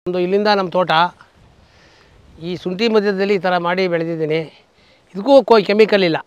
ಒಂದು ಇಲ್ಲಿಂದ ನಮ್ಮ ತೋಟ ಈ ಶುಂಠಿ ಮಧ್ಯದಲ್ಲಿ ಈ ಥರ ಮಾಡಿ ಬೆಳೆದಿದ್ದೀನಿ ಇದಕ್ಕೂ ಕೋ ಕೆಮಿಕಲ್ ಇಲ್ಲ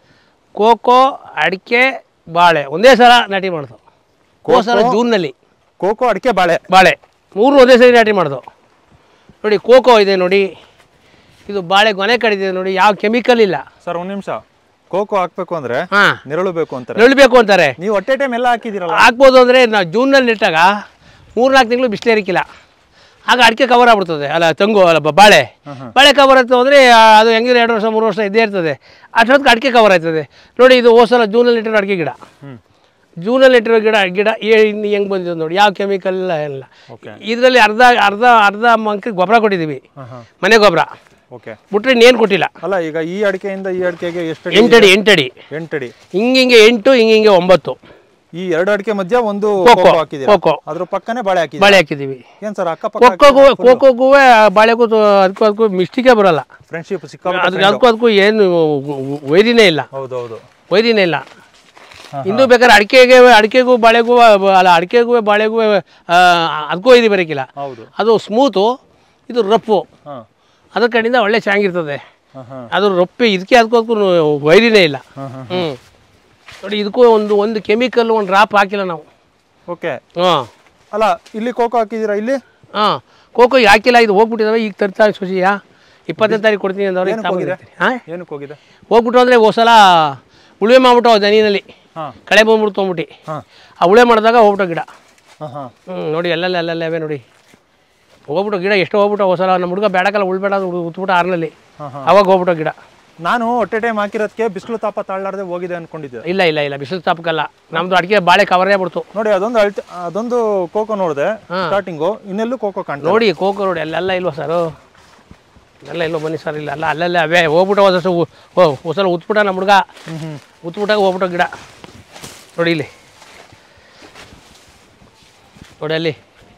ಕೋಕೋ ಅಡಿಕೆ ಬಾಳೆ ಒಂದೇ ಸಲ ನಾಟಿ ಮಾಡೋದು ಹೋದ ಸಲ ಜೂನ್ನಲ್ಲಿ ಕೋಕೋ ಅಡಿಕೆ ಬಾಳೆ ಬಾಳೆ ಮೂರು ಒಂದೇ ಸರಿ ನಾಟಿ ಮಾಡೋದು ನೋಡಿ ಕೋಕೋ ಇದೆ ನೋಡಿ ಇದು ಬಾಳೆ ಗೊನೆ ಕಡಿದಿದೆ ನೋಡಿ ಯಾವ ಕೆಮಿಕಲ್ ಇಲ್ಲ ಸರ್ ಒಂದ್ ನಿಮಿಷ ಕೋಕೋ ಹಾಕ್ಬೇಕು ಅಂದ್ರೆ ಹಾಂ ನೆರಳು ಬೇಕು ಅಂತಾರೆ ನೆರಳಬೇಕು ಅಂತಾರೆ ನೀವು ಒಟ್ಟೆ ಟೈಮ್ ಎಲ್ಲ ಹಾಕಿದಿರಲ್ಲ ಹಾಕ್ಬೋದು ಅಂದರೆ ನಾವು ಜೂನಲ್ಲಿ ನೆಟ್ಟಾಗ ಮೂರು ನಾಲ್ಕು ತಿಂಗಳು ಬಿಸಿಲೇ ಇರಕ್ಕಿಲ್ಲ ಆಗ ಅಡಿಕೆ ಕವರ್ ಆಗ್ಬಿಡ್ತದೆ ಅಲ್ಲ ತೆಂಗು ಅಲ್ಲ ಬ- ಬಾಳೆ ಬಾಳೆ ಕವರ್ ಆಯ್ತು ಅಂದರೆ ಅದು ಹೆಂಗಿದ್ರೆ ಎರಡು ವರ್ಷ ಮೂರು ವರ್ಷ ಇದ್ದೇ ಇರ್ತದೆ ಅಷ್ಟೊತ್ತಿಗೆ ಅಡಿಕೆ ಕವರ್ ಆಯ್ತದೆ ನೋಡಿ ಇದು ಹೋದ ಸಲ ಜೂನಲ್ಲಿ ಇಟ್ಟಿರೋ ಅಡಿಕೆ ಗಿಡ ಹ್ಮ್ ಜೂನಲ್ಲಿ ಇಟ್ಟಿರೋ ಗಿಡ ಗಿಡ ಏ- ಇನ್ನು ಹೆಂಗೆ ಬಂದಿದೆ ನೋಡಿ ಯಾವ ಕೆಮಿಕಲ್ ಇಲ್ಲ ಏನಿಲ್ಲ ಓಕೆ ಇದರಲ್ಲಿ ಅರ್ಧ ಅರ್ಧ ಅರ್ಧ ಮಂಕ ಗೊಬ್ಬರ ಕೊಟ್ಟಿದ್ದೀವಿ ಹಾಂ ಹಾಂ ಮನೆ ಗೊಬ್ಬರ ಓಕೆ ಬಿಟ್ರೆ ಇನ್ನೇನು ಕೊಟ್ಟಿಲ್ಲ ಅಲ್ಲ ಈಗ ಈ ಅಡಿಕೆಯಿಂದ ಈ ಅಡಿಕೆಗೆ ಎಷ್ಟು ಎಂಟಡಿ ಎಂಟಡಿ ಎಂಟಡಿ ಹಿಂಗಿಂಗೆ ಎಂಟು ಹಿಂಗಿಂಗೆ ಒಂಬತ್ತು ಈ ಎರಡು ಅಡಿಕೆ ಮಧ್ಯ ಒಂದು ಕೋಕೋ, ಕೋಕೋ ಹಾಕಿದ್ದೀರಾ ಕೋಕೋ. ಅದ್ರ ಪಕ್ಕನೇ ಬಾಳೆ ಹಾಕಿದ್ದೀರಾ ಬಾಳೆ ಹಾಕಿದ್ದೀವಿ ಏನ್ ಸರ್ ಅಕ್ಕಪಕ್ಕ ಕೋಕೋಗೂ ಕೋಕೋಗೂ ಬಾಳೆಗೂ ತು- ಅದಕ್ಕೂ ಅದಕ್ಕೂ ಮಿಸ್ಟಿಕೇ ಬರಲ್ಲ ಫ್ರೆಂಡ್ಶಿಪ್ ಅದು ಸಿಕ್ಕಾಪಟ್ಟೆ ಅದಕ್ಕೂ ಅದಕ್ಕೂ ಏನು ವೈರಿನೇ ಇಲ್ಲ ಹೌದೌದು ವೈರಿನೇ ಇಲ್ಲ ಇನ್ನೂ ಬೇಕಾದ್ರೆ ಅಡಿಕೆಗೆ ಅಡಿಕೆಗೂ ಬಾಳೆಗೂ ಬ- ಅಲ್ಲ ಅಡಿಕೆಗೂ ಬಾಳೆಗೂ ಆ, ಅದಕ್ಕೂ ವೈರಿ ಬರೋಕ್ಕಿಲ್ಲ ಹೌದು ಅದು ಸ್ಮೂತು ಇದು ರಪ್ಪು ಹಾ ಅದ್ರ ಕಡೆಯಿಂದ ಒಳ್ಳೆ ಚೆನ್ನಾಗಿರ್ತದೆ ಹಾ ಹಾ ಅದು ರೊಪ್ಪೆ ಇದಕ್ಕೆ ಅದಕ್ಕೂ ಅದಕ್ಕೂ ವೈರಿನೇ ಇಲ್ಲ ಹಾ ಹಾ ಹ್ಞೂ ನೋಡಿ ಇದಕ್ಕೂ ಒಂದು ಒಂದು ಕೆಮಿಕಲ್ ಒಂದು ಡ್ರಾಪ್ ಹಾಕಿಲ್ಲ ನಾವು ಓಕೆ ಹಾಂ ಅಲ್ಲ ಇಲ್ಲಿ ಕೋಕೋ ಹಾಕಿದ್ದೀರಾ ಇಲ್ಲಿ ಹಾಂ ಕೋಕೋ ಈಗ ಹಾಕಿಲ್ಲ ಇದು ಹೋಗ್ಬಿಟ್ಟಿದಾವೆ ಈಗ ತರ್ತಾ ಸುಶಿಯ ಇಪ್ಪತ್ತನೇ ತಾರೀಕು ಕೊಡ್ತೀನಿ ಅಂದವ್ರೆ ಏನಕ್ಕೆ ಹೋಗಿದೆ? ಹಾಂ ಏನಕ್ಕೆ ಹೋಗಿದೆ ಹೋಗ್ಬಿಟ್ಟು ಅಂದರೆ ಹೋಸಲ ಉಳುವೆ ಮಾಡ್ಬಿಟ್ಟು ದನಿನಲ್ಲಿ ಹಾ ಕಳೆ ಬಂದ್ಬಿಟ್ಟು ತೊಗೊಂಬಿಟ್ಟು ಹಾ ಆ ಉಳುವೆ ಮಾಡಿದಾಗ ಹೋಗ್ಬಿಟ್ಟು ಗಿಡ ಹಾ ಹಾ ಹ್ಞೂ ನೋಡಿ ಎಲ್ಲೆಲ್ಲ ಎಲ್ಲೆಲ್ಲ ಅವೇ ನೋಡಿ ಹೋಗ್ಬಿಟ್ಟು ಗಿಡ ಎಷ್ಟು ಹೋಗ್ಬಿಟ್ಟು ಹೋಸಲ ನಮ್ಮ ಹುಡುಗ ಬೇಡಕಲ್ಲ ಉಳ್ಬೇಡ ಅದು ಉತ್ಬಿಟ್ಟು ಆರ್ನಲ್ಲಿ ಹಾ ಹಾ ಅವಾಗ ಹೋಗ್ಬಿಟ್ಟು ಗಿಡ ನಾನು ಹೊಟ್ಟೆ ಟೈಮ್ ಹಾಕಿರೋದಕ್ಕೆ ಬಿಸಿಲು ತಾಪ ತಾಳಲಾರ್ದೆ ಹೋಗಿದೆ ಅನ್ಕೊಂಡಿದ್ದೆ ಇಲ್ಲ ಇಲ್ಲ ಇಲ್ಲ ಬಿಸಿಲು ತಾಪಕ್ಕಲ್ಲ ನಮ್ಮದು ಅಡಿಕೆ ಬಾಳೆ ಕವರೇ ಬಿಡ್ತು ನೋಡಿ ಅದೊಂದು ಅಳ್ತ ಅದೊಂದು ಕೋಕೋ ನೋಡಿದೆ ಸ್ಟಾರ್ಟಿಂಗು ಇನ್ನೆಲ್ಲೂ ಕೋಕೋ ಕಾಣ್ತಾ ನೋಡಿ ಕೋಕೋ ನೋಡಿ ಅಲ್ಲೆಲ್ಲ ಇಲ್ವಾ ಸರ್ ಎಲ್ಲ ಇಲ್ವೋ ಬನ್ನಿ ಸರ್ ಇಲ್ಲ ಅಲ್ಲ ಅಲ್ಲೆಲ್ಲ ಅವೇ ಹೋಗ್ಬಿಟ್ಟು ಹೋದ ಓ ಹೊಸಲ ಉತ್ಬಿಟ್ಟ ನಮ್ಮ ಹುಡುಗ ಹ್ಮ್ ಹ್ಮ್ ಉತ್ಬಿಟ್ಟಾಗ ಹೋಗ್ಬಿಟ್ಟು ಗಿಡ ನೋಡಿ ಇಲ್ಲಿ ನೋಡಿ ಅಲ್ಲಿ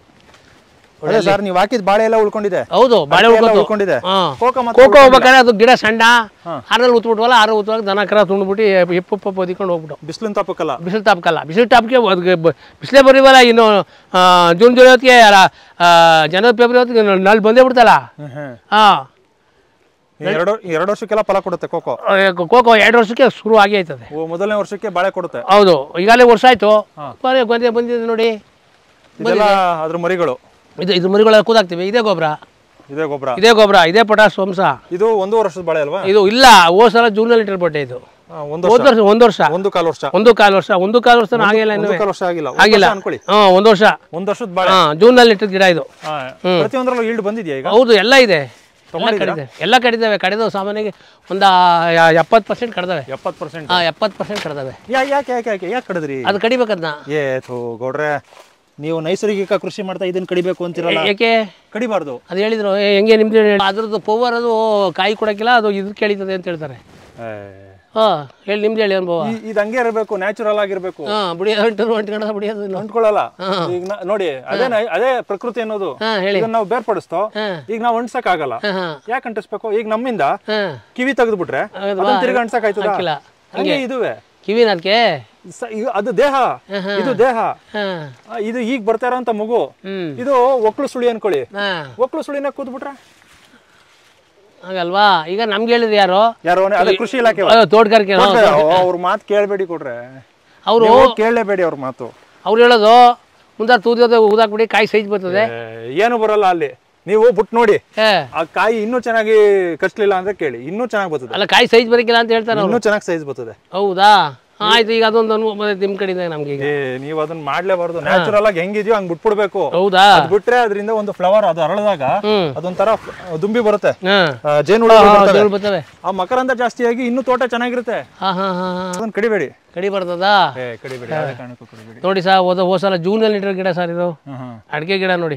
ಅದೇ ಸರ್ ನೀವು ಹಾಕಿದ ಬಾಳೆ ಎಲ್ಲ ಉಳ್ಕೊಂಡಿದೆ ಹೌದು ಬಾಳೆ ಅಡಿಕೆ ಎಲ್ಲ ಉಳ್ಕೊತು ಉಳ್ಕೊಂಡಿದೆ ಹಾಂ ಕೋಕೋ ಮಾತ್ರ ಕೋಕೋ ಹೋಗ್ಬೇಕಾದ್ರೆ ಅದು ಗಿಡ ಸಣ್ಣ ಹಾ. ಆರಲ್ಲಿ ಉತ್ಬಿಟ್ವಲ್ಲ ಆರು ಉತ್ತುವಾಗ ದನ ಕರ ತುಂಡ್ಬಿಟ್ಟು ಎಪ್ಪು ಎಪ್ಪು ಒದಿಕೊಂಡು ಹೋಗ್ಬಿಟ್ಟು ಬಿಸಿಲಿನ ತಾಪಕ್ಕಲ್ಲ ಬಿಸಿಲು ತಾಪಕ್ಕಲ್ಲ ಬಿಸಿಲು ತಾಪಕ್ಕೆ ಅದ್ಕೆ ಬ- ಬಿಸಿಲೇ ಬರೀವಲ್ಲ ಇನ್ನು ಆ, ಜೂನ್ ಜುಲೈ ಹೊತ್ತಿಗೆ ಅಲ್ಲ ಆ, ಜನವರಿ ಫೆಬ್ರವರಿ ಹೊತ್ತಿಗೆ ನಲ್ಲಿ ಬಂದೇ ಬಿಡ್ತಲ್ಲ ಹ್ಮ್ ಹ್ಮ್ ಹಾಂ ಎರಡು ಎರಡು ವರ್ಷಕ್ಕೆಲ್ಲ ಫಲ ಕೊಡುತ್ತೆ ಕೋಕೋ ಕೋಕೋ ಎರಡು ವರ್ಷಕ್ಕೆ ಶುರು ಆಗಿ ಆಯ್ತದೆ ಓ, ಮೊದಲನೇ ವರ್ಷಕ್ಕೆ ಬಾಳೆ ಕೊಡುತ್ತೆ ಹೌದು ಈಗಾಗಲೇ ವರ್ಷ ಆಯಿತು ಬರೀ ಬಂದೆ ಬಂದಿದೆ ನೋಡಿ ಇದೆಲ್ಲ ಅದ್ರ ಮರಿಗಳು ಇದು ಇದು ಮರಿಗಳೆಲ್ಲ ಕೂದಾಕ್ತೀವಿ ಇದೇ ಗೊಬ್ಬರ ಇದೇ ಗೊಬ್ಬರ ಇದೇ ಗೊಬ್ಬರ ಇದೇ ಪೊಟಾಸ್ ವಂಶ ಇದು ಒಂದು ವರ್ಷದ ಬಾಳೆ ಅಲ್ವಾ ಇದು ಇಲ್ಲ ಹೋದ ಸಲ ಜೂನಲ್ಲಿ ಇಟ್ಟಿರ್ಬಿಟ್ಟೆ ಇದು ಆ, ಒಂದು ಹೋದ ವರ್ಷ ಒಂದು ವರ್ಷ ಒಂದು ಕಾಲು ವರ್ಷ ಒಂದು ಕಾಲು ವರ್ಷ ಒಂದು ಕಾಲು ವರ್ಷ ಆಗಿಲ್ಲ ಇನ್ನು ಒಂದು ಕಾಲು ವರ್ಷ ಆಗಿಲ್ಲ ಒಂದು ಆಗಿಲ್ಲ ವರ್ಷ ಅನ್ಕೊಳ್ಳಿ ಹಾಂ ಒಂದು ವರ್ಷ ಒಂದು ವರ್ಷದ ಬಾಳೆ ಹಾಂ ಜೂನಲ್ಲಿ ಇಟ್ಟಿದ್ದ ಗಿಡ ಇದು ಆ, ಪ್ರತಿಯೊಂದರಲ್ಲೂ ಈಲ್ಡ್ ಬಂದಿದ್ಯಾ ಈಗ ಹೌದು ಎಲ್ಲ ಇದೆ ಎಲ್ಲ ಕಡಿದೆ ಎಲ್ಲ ಕಡಿದಾವೆ ಕಡಿದವು ಸಾಮಾನ್ಯಗೆ ಒಂದು ಎಪ್ಪತ್ತು ಪರ್ಸೆಂಟ್ ಕಡ್ದವೆ ಎಪ್ಪತ್ತು ಪರ್ಸೆಂಟ್ ಹಾಂ ಎಪ್ಪತ್ತು ಪರ್ಸೆಂಟ್ ಕಡ್ದವೆ ಯಾಕೆ ಯಾಕೆ ಯಾಕೆ ಯಾಕೆ ಯಾಕೆ ಕಡಿದ್ರಿ ಅದು ಕಡಿಬೇಕದ್ನ ಏ ಥೋ ಗೌಡ್ರೆ ನೀವು ನೈಸರ್ಗಿಕ ಕೃಷಿ ಮಾಡ್ತಾ ಇದನ್ನ ಕಡಿಬೇಕು ಅಂತಿರಲ್ಲ ಏಕೆ ಕಡಿಬಾರ್ದು ಅದು ಹೇಳಿದ್ರು "ಏ, ಹೆಂಗೆ ನಿಮ್ದು ಹೇಳಿ ಅದ್ರದ್ದು ಪವರ್ ಅದು ಕಾಯಿ ಕೊಡೋಕ್ಕಿಲ್ಲ ಅದು ಇದು ಕೇಳಿತದೆ ಅಂತ ಹೇಳ್ತಾರೆ ಹಾಂ ಹೇಳಿ ನಿಮ್ದು ಹೇಳಿ ಅನುಭವ ಈ- ಇದು ಹಂಗೆ ಇರಬೇಕು ನ್ಯಾಚುರಲ್ ಆಗಿರ್ಬೇಕು ಹಾಂ ಬಿಡಿಯೋದು ಅಂಟು ಅಂಟ್ಕೊಂಡ ಬಿಡಿಯೋದು ಇಲ್ಲ ಅಂಟ್ಕೊಳ್ಳಲ್ಲ ಈಗ ನಾ- ನೋಡಿ ಅದೇ ನೈ- ಅದೇ ಪ್ರಕೃತಿ ಅನ್ನೋದು ಹಾಂ ಹೇಳಿ ಇದನ್ನ ನಾವು ಬೇರ್ಪಡಿಸ್ತೋ ಹಾಂ ಈಗ ನಾವು ಅಣ್ಸಕ್ ಆಗಲ್ಲ ಹಾಂ ಹಾಂ ಯಾಕೆ ಅಂಟಿಸ್ಬೇಕು ಈಗ ನಮ್ಮಿಂದ ಹಾಂ ಕಿವಿ ತೆಗೆದ್ಬಿಟ್ರೆ ಹೌದಾ? ಅದನ್ನ ತಿರ್ಗಿ ಅಣ್ಸಕ್ ಆಯ್ತದ ಹಾಕಿಲ್ಲ ಹಂಗೆ ಇದುವೆ ಕಿವಿನ ಅದಕ್ಕೆ ಸ- ಇದು- ಅದು ದೇಹ ಇದು ದೇಹ ಹಾಂ ಆ, ಇದು ಈಗ ಬರ್ತಾ ಇರೋಂಥ ಮಗು ಹ್ಞೂ ಇದು ಒಕ್ಳು ಸುಳಿ ಅನ್ಕೊಳ್ಳಿ ಹಾಂ ಒಕ್ಳು ಸುಳಿನ ಕೂತ್ಬಿಟ್ರೆ ಹಾಗಲ್ವಾ ಈಗ ನಮ್ಗೆ ಹೇಳಿದ್ರು ಯಾರು ಯಾರೋ ಅವ್ನೇ- ಅದೇ ಕೃಷಿ ಇಲಾಖೆ ಅಯ್ಯೋ, ತೋಟಗಾರಿಕೆ ಅವ್ರ ಮಾತು ಕೇಳಬೇಡಿ ಕೊಡ್ರೆ ಅವರು ನೀವು ಕೇಳಲೇಬೇಡಿ ಅವ್ರ ಮಾತು ಅವ್ರು ಹೇಳೋದು ಮುಂದೆ ತೂದೋದು ಊದಾಕ್ಬಿಡಿ ಕಾಯಿ ಸೈಜ್ ಬರ್ತದೆ ಏ, ಏನು ಬರಲ್ಲ ಅಲ್ಲಿ ನೀವು ಬಿಟ್ಟು ನೋಡಿ ಏ ಆ ಕಾಯಿ ಇನ್ನೂ ಚೆನ್ನಾಗಿ ಕಚ್ಲಿಲ್ಲ ಅಂದ್ರೆ ಕೇಳಿ ಇನ್ನೂ ಚೆನ್ನಾಗಿ ಬರ್ತದೆ ಅಲ್ಲ ಕಾಯಿ ಸೈಜ್ ಬರೋಕ್ಕಿಲ್ಲ ಅಂತ ಹೇಳ್ತಾರೆ ಅವ್ರು ಇನ್ನೂ ಚೆನ್ನಾಗಿ ಸೈಜ್ ಬರ್ತದೆ ಹೌದಾ ಆಯ್ತು ಈಗ ಅದೊಂದು ಅನುಭವ ಬಂದೈತೆ ನಿಮ್ಮ ಕಡೆಯಿಂದ ನಮ್ಗೆ ಈಗ ಏ ನೀವು ಅದನ್ನ ಮಾಡ್ಲೇಬಾರ್ದು ನ್ಯಾಚುರಲ್ ಆಗಿ ಹೆಂಗಿದ್ಯೋ ಹಂಗ್ ಬಿಟ್ಬಿಡ್ಬೇಕು ಹೌದಾ ಅದ್ ಬಿಟ್ರೆ ಅದರಿಂದ ಒಂದು ಫ್ಲವರ್ ಅದು ಅರಳಿದಾಗ ಹ್ಮ್ ಅದೊಂಥರ ದುಂಬಿ ಬರುತ್ತೆ ಹಾಂ ಆ, ಜೇನುಹುಳುಗಳು ಬರ್ತವೆ. ಜೋಳ ಬರ್ತವೆ ಆ ಮಕರಂದ ಜಾಸ್ತಿಯಾಗಿ ಇನ್ನೂ ತೋಟ ಚೆನ್ನಾಗಿರುತ್ತೆ ಹಾಂ ಹಾಂ ಹಾಂ ಹಾಂ ಅದನ್ನ ಕಡಿಬೇಡಿ ಕಡಿ ಬರ್ತದಾ ಏ ಕಡಿಬೇಡಿ ಯಾವುದೇ ಕಾರಣಕ್ಕೂ ಕಡಿಬೇಡಿ ನೋಡಿ ಸರ್ ಹೋದ ಹೋದ ಸಲ ಜೂನಲ್ಲಿ ಇಟ್ಟಿರೋ ಗಿಡ ಸರ್ ಇದು ಹ್ಮ್ ಹ್ಮ್ ಅಡಿಕೆ ಗಿಡ ನೋಡಿ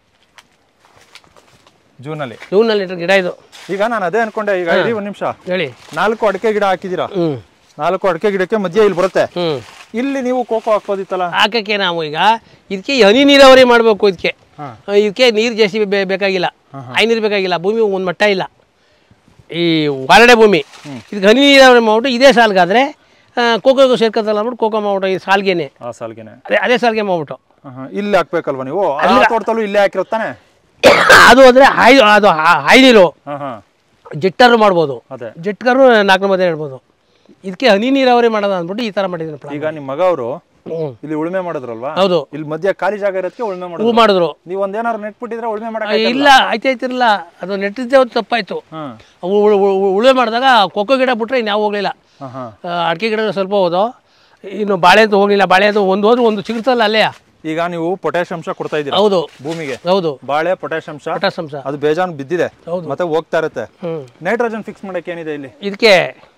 ಜೂನಲ್ಲಿ ಜೂನಲ್ಲಿ ಇಟ್ಟಿರೋ ಗಿಡ ಇದು ಈಗ ನಾನು ಅದೇ ಅನ್ಕೊಂಡೆ ಈಗ ಇರಿ ಒಂದ್ ನಿಮಿಷ ಹೇಳಿ ನಾಲ್ಕು ಅಡಿಕೆ ಗಿಡ ಹಾಕಿದೀರಾ ಹ್ಞೂ ನಾಲ್ಕು ಅಡಿಕೆ ಗಿಡಕ್ಕೆ ಮಧ್ಯೆ ಇಲ್ಲಿ ಬರುತ್ತೆ ಹ್ಞೂ ಇಲ್ಲಿ ನೀವು ಕೋಕೋ ಹಾಕ್ಬೋದಿತ್ತಲ್ಲ ಹಾಕಕ್ಕೆ ನಾವು ಈಗ ಇದಕ್ಕೆ ಹನಿ ನೀರಾವರಿ ಮಾಡಬೇಕು ಇದಕ್ಕೆ ಹಾ. ಇದಕ್ಕೆ ನೀರು ಜಾಸ್ತಿ ಬೇ- ಬೇಕಾಗಿಲ್ಲ ಹೈ ನೀರು ಬೇಕಾಗಿಲ್ಲ ಭೂಮಿ ಒಂದು ಮಟ್ಟ ಇಲ್ಲ ಈ ಹೊರಡೆ ಭೂಮಿ ಇದಕ್ಕೆ ಹನಿ ನೀರಾವರಿ ಮಾಡ್ಬಿಟ್ಟು ಇದೇ ಸಾಲ್ಗಾದ್ರೆ ಕೋಕೋ ಸೇರ್ಕೊತಲ್ಲ ಅಂದ್ಬಿಟ್ಟು ಕೋಕೋ ಮಾಡ್ಬಿಟ್ಟು ಈ ಸಾಲ್ಗೆನೆ ಆ ಸಾಲ್ಗೆನೆ ಅದೇ ಅದೇ ಸಾಲ್ಗೆ ಮಾಡ್ಬಿಟ್ಟು ಇಲ್ಲಿ ಹಾಕ್ಬೇಕಲ್ವಾ ನೀವು ಆ ತೋಟದಲ್ಲೂ ಇಲ್ಲೇ ಹಾಕಿರುತ್ತಾನೆ ಅದು ಅಂದರೆ ಹಾಯ್ ಅದು ಹಾಯ್ ನೀರು ಹಾ ಹಾ ಜೆಟ್ಟರು ಮಾಡ್ಬೋದು ಅದೇ ಜೆಟ್ಕರು ನಾಲ್ಕು ಮಧ್ಯೆ ಇಡ್ಬೋದು ಇದಕ್ಕೆ ಹನಿ ನೀರಾವರಿ ಮಾಡೋದು ಅಂದ್ಬಿಟ್ಟು ಈ ಥರ ಮಾಡಿದ್ದೀನಿ ಪ್ಲಾನ್ ಈಗ ನಿಮ್ಮ ಮಗ ಅವರು ಹ್ಞೂ ಇಲ್ಲಿ ಉಳುಮೆ ಮಾಡಿದ್ರಲ್ವಾ ಹೌದು ಇಲ್ಲಿ ಮಧ್ಯ ಖಾಲಿ ಜಾಗ ಇರೋದಕ್ಕೆ ಉಳುಮೆ ಹೂ ಮಾಡಿದ್ರು ಮಾಡಿದ್ರು ನೀವು ಒಂದೇನಾರು ನೆಟ್ಬಿಟ್ಟಿದ್ರೆ ಉಳುಮೆ ಮಾಡಕ್ ಇಲ್ಲ ಆಯ್ತಾಯ್ತಿರಲ್ಲ ಅದು ನೆಟ್ಟಿದ್ದೆ ಒಂದು ತಪ್ಪಾಯ್ತು ಹ್ಮ್ ಅವು ಉಳು- ಉಳು- ಉಳುಮೆ ಮಾಡಿದಾಗ ಕೊಕ್ಕೋ ಗಿಡ ಬಿಟ್ರೆ ಇನ್ಯಾವ ಹೋಗಲಿಲ್ಲ ಹಾ ಹಾ ಅಡಿಕೆ ಗಿಡ ಸ್ವಲ್ಪ ಹೋದು ಇನ್ನು ಬಾಳೆ ಅಂತೂ ಹೋಗಲಿಲ್ಲ ಬಾಳೆ ಅದು ಒಂದು ಹೋದ್ರೆ ಒಂದು ಸಿಗುತ್ತಲ್ಲ ಅಲ್ಲೇ ಈಗ ನೀವು ಪೊಟ್ಯಾಶ್ ಅಂಶ ಕೊಡ್ತಾ ಇದ್ದೀರಾ ಹೌದು ಭೂಮಿಗೆ ಹೌದು ಬಾಳೆ ಪೊಟ್ಯಾಶ್ ಅಂಶ ಪೊಟಾಸ್ ಅಂಶ ಅದು ಬೇಜಾನ್ ಬಿದ್ದಿದೆ ಹೌದು. ಮತ್ತೆ ಹೋಗ್ತಾ ಇರುತ್ತೆ ಹ್ಞೂ ನೈಟ್ರೋಜನ್ ಫಿಕ್ಸ್ ಮಾಡಕ್ಕೆ ಏನಿದೆ ಇಲ್ಲಿ ಇದಕ್ಕೆ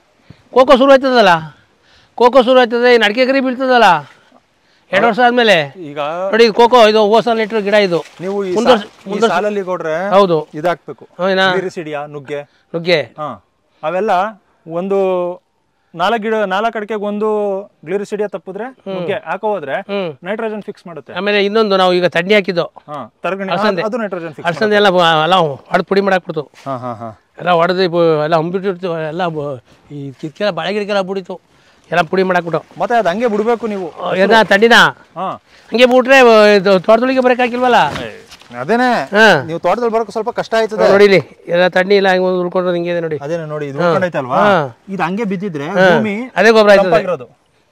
ಕೋಕೋ ಶುರು ಆಯ್ತದಲ್ಲ ಕೋಕೋ ಶುರು ಆಯ್ತದೆ ಇನ್ನು ಅಡಿಕೆ ಗರಿ ಬೀಳ್ತದಲ್ಲ ಎರಡು ವರ್ಷ ಆದಮೇಲೆ ಈಗ ನೋಡಿ ಇದು ಕೋಕೋ ಇದು ಹೋಸ ಲೀಟ್ರ್ ಗಿಡ ಇದು ನೀವು ಈ ಮುಂದುವರ್ಸ್- ಸಾ- ಈ ಸಾಲಲ್ಲಿ ಕೊಡ್ರೆ ಹೌದು ಇದಾಕ್ಬೇಕು ಏನ ಸಿಡಿಯ ನುಗ್ಗೆ ನುಗ್ಗೆ ಹಾ ಅವೆಲ್ಲ ಒಂದು ನಾಲ್ಕು ಗಿಡ ನಾಲ್ಕು ಅಡಿಕೆಗೆ ಒಂದು ಗ್ಲಿರಿಸಿಡಿಯ ತಪ್ಪಿದ್ರೆ ನುಗ್ಗೆ ಹಾಕೋ ಹೋದ್ರೆ ಹ್ಞೂ ನೈಟ್ರೋಜನ್ ಫಿಕ್ಸ್ ಮಾಡುತ್ತೆ ಆಮೇಲೆ ಇನ್ನೊಂದು ನಾವು ಈಗ ತಣ್ಣಿ ಹಾಕಿದ್ದು ಹಾ ತರಗಣಿ ಅದು ನೈಟ್ರೋಜನ್ ಫಿಕ್ಸ್ ಅರ್ಸಂದೆ ಎಲ್ಲ ಬ- ಎಲ್ಲ ಹೊಡೆದು ಪುಡಿ ಮಾಡಾಕ್ಬಿಡ್ತು ಹಾ ಹಾ ಹಾ ಎಲ್ಲ ಹೊಡೆದು ಎಲ್ಲ ಹಂಬಿಟ್ಟಿರ್ತು ಎಲ್ಲ ಬ- ಈ ಕಿತ್ಕೆಲ್ಲ ಬಾಳೆ ಗಿಡಕ್ಕೆಲ್ಲ ಬಿಡಿತು ಎಲ್ಲ ಪುಡಿ ಮಾಡಾಕ್ಬಿಟ್ಟು ಮತ್ತೆ ಅದು ಹಂಗೆ ಬಿಡ್ಬೇಕು ನೀವು ಏನ ತಣ್ಣಿನ ಹಾ ಹಂಗೆ ಬಿಟ್ರೆ ಇದು ತೋಟದೊಳಗೆ ಬರೋಕ್ಕಾಗಿಲ್ವಲ್ಲ ಅದೇನೆ ಹಾಂ ನೀವು ತೋಟದಲ್ಲಿ ಬರೋಕೆ ಸ್ವಲ್ಪ ಕಷ್ಟ ಆಯ್ತದೆ ನೋಡಿಲಿ ಎಲ್ಲ ತಣ್ಣಿ ಇಲ್ಲ ಹಂಗೆ ಉಳ್ಕೊಂಡು ಹಿಂಗೆ ಇದೆ ನೋಡಿ ಅದೇನೆ ನೋಡಿ ಇದು ಉಳ್ಕೊಂಡೈತಲ್ವಾ ಹಾ. ಇದು ಹಂಗೆ ಬಿದ್ದಿದ್ರೆ ಭೂಮಿ ಅದೇ ಗೊಬ್ಬರ ಆಯ್ತದೆ ತಂಪಾಗಿರೋದು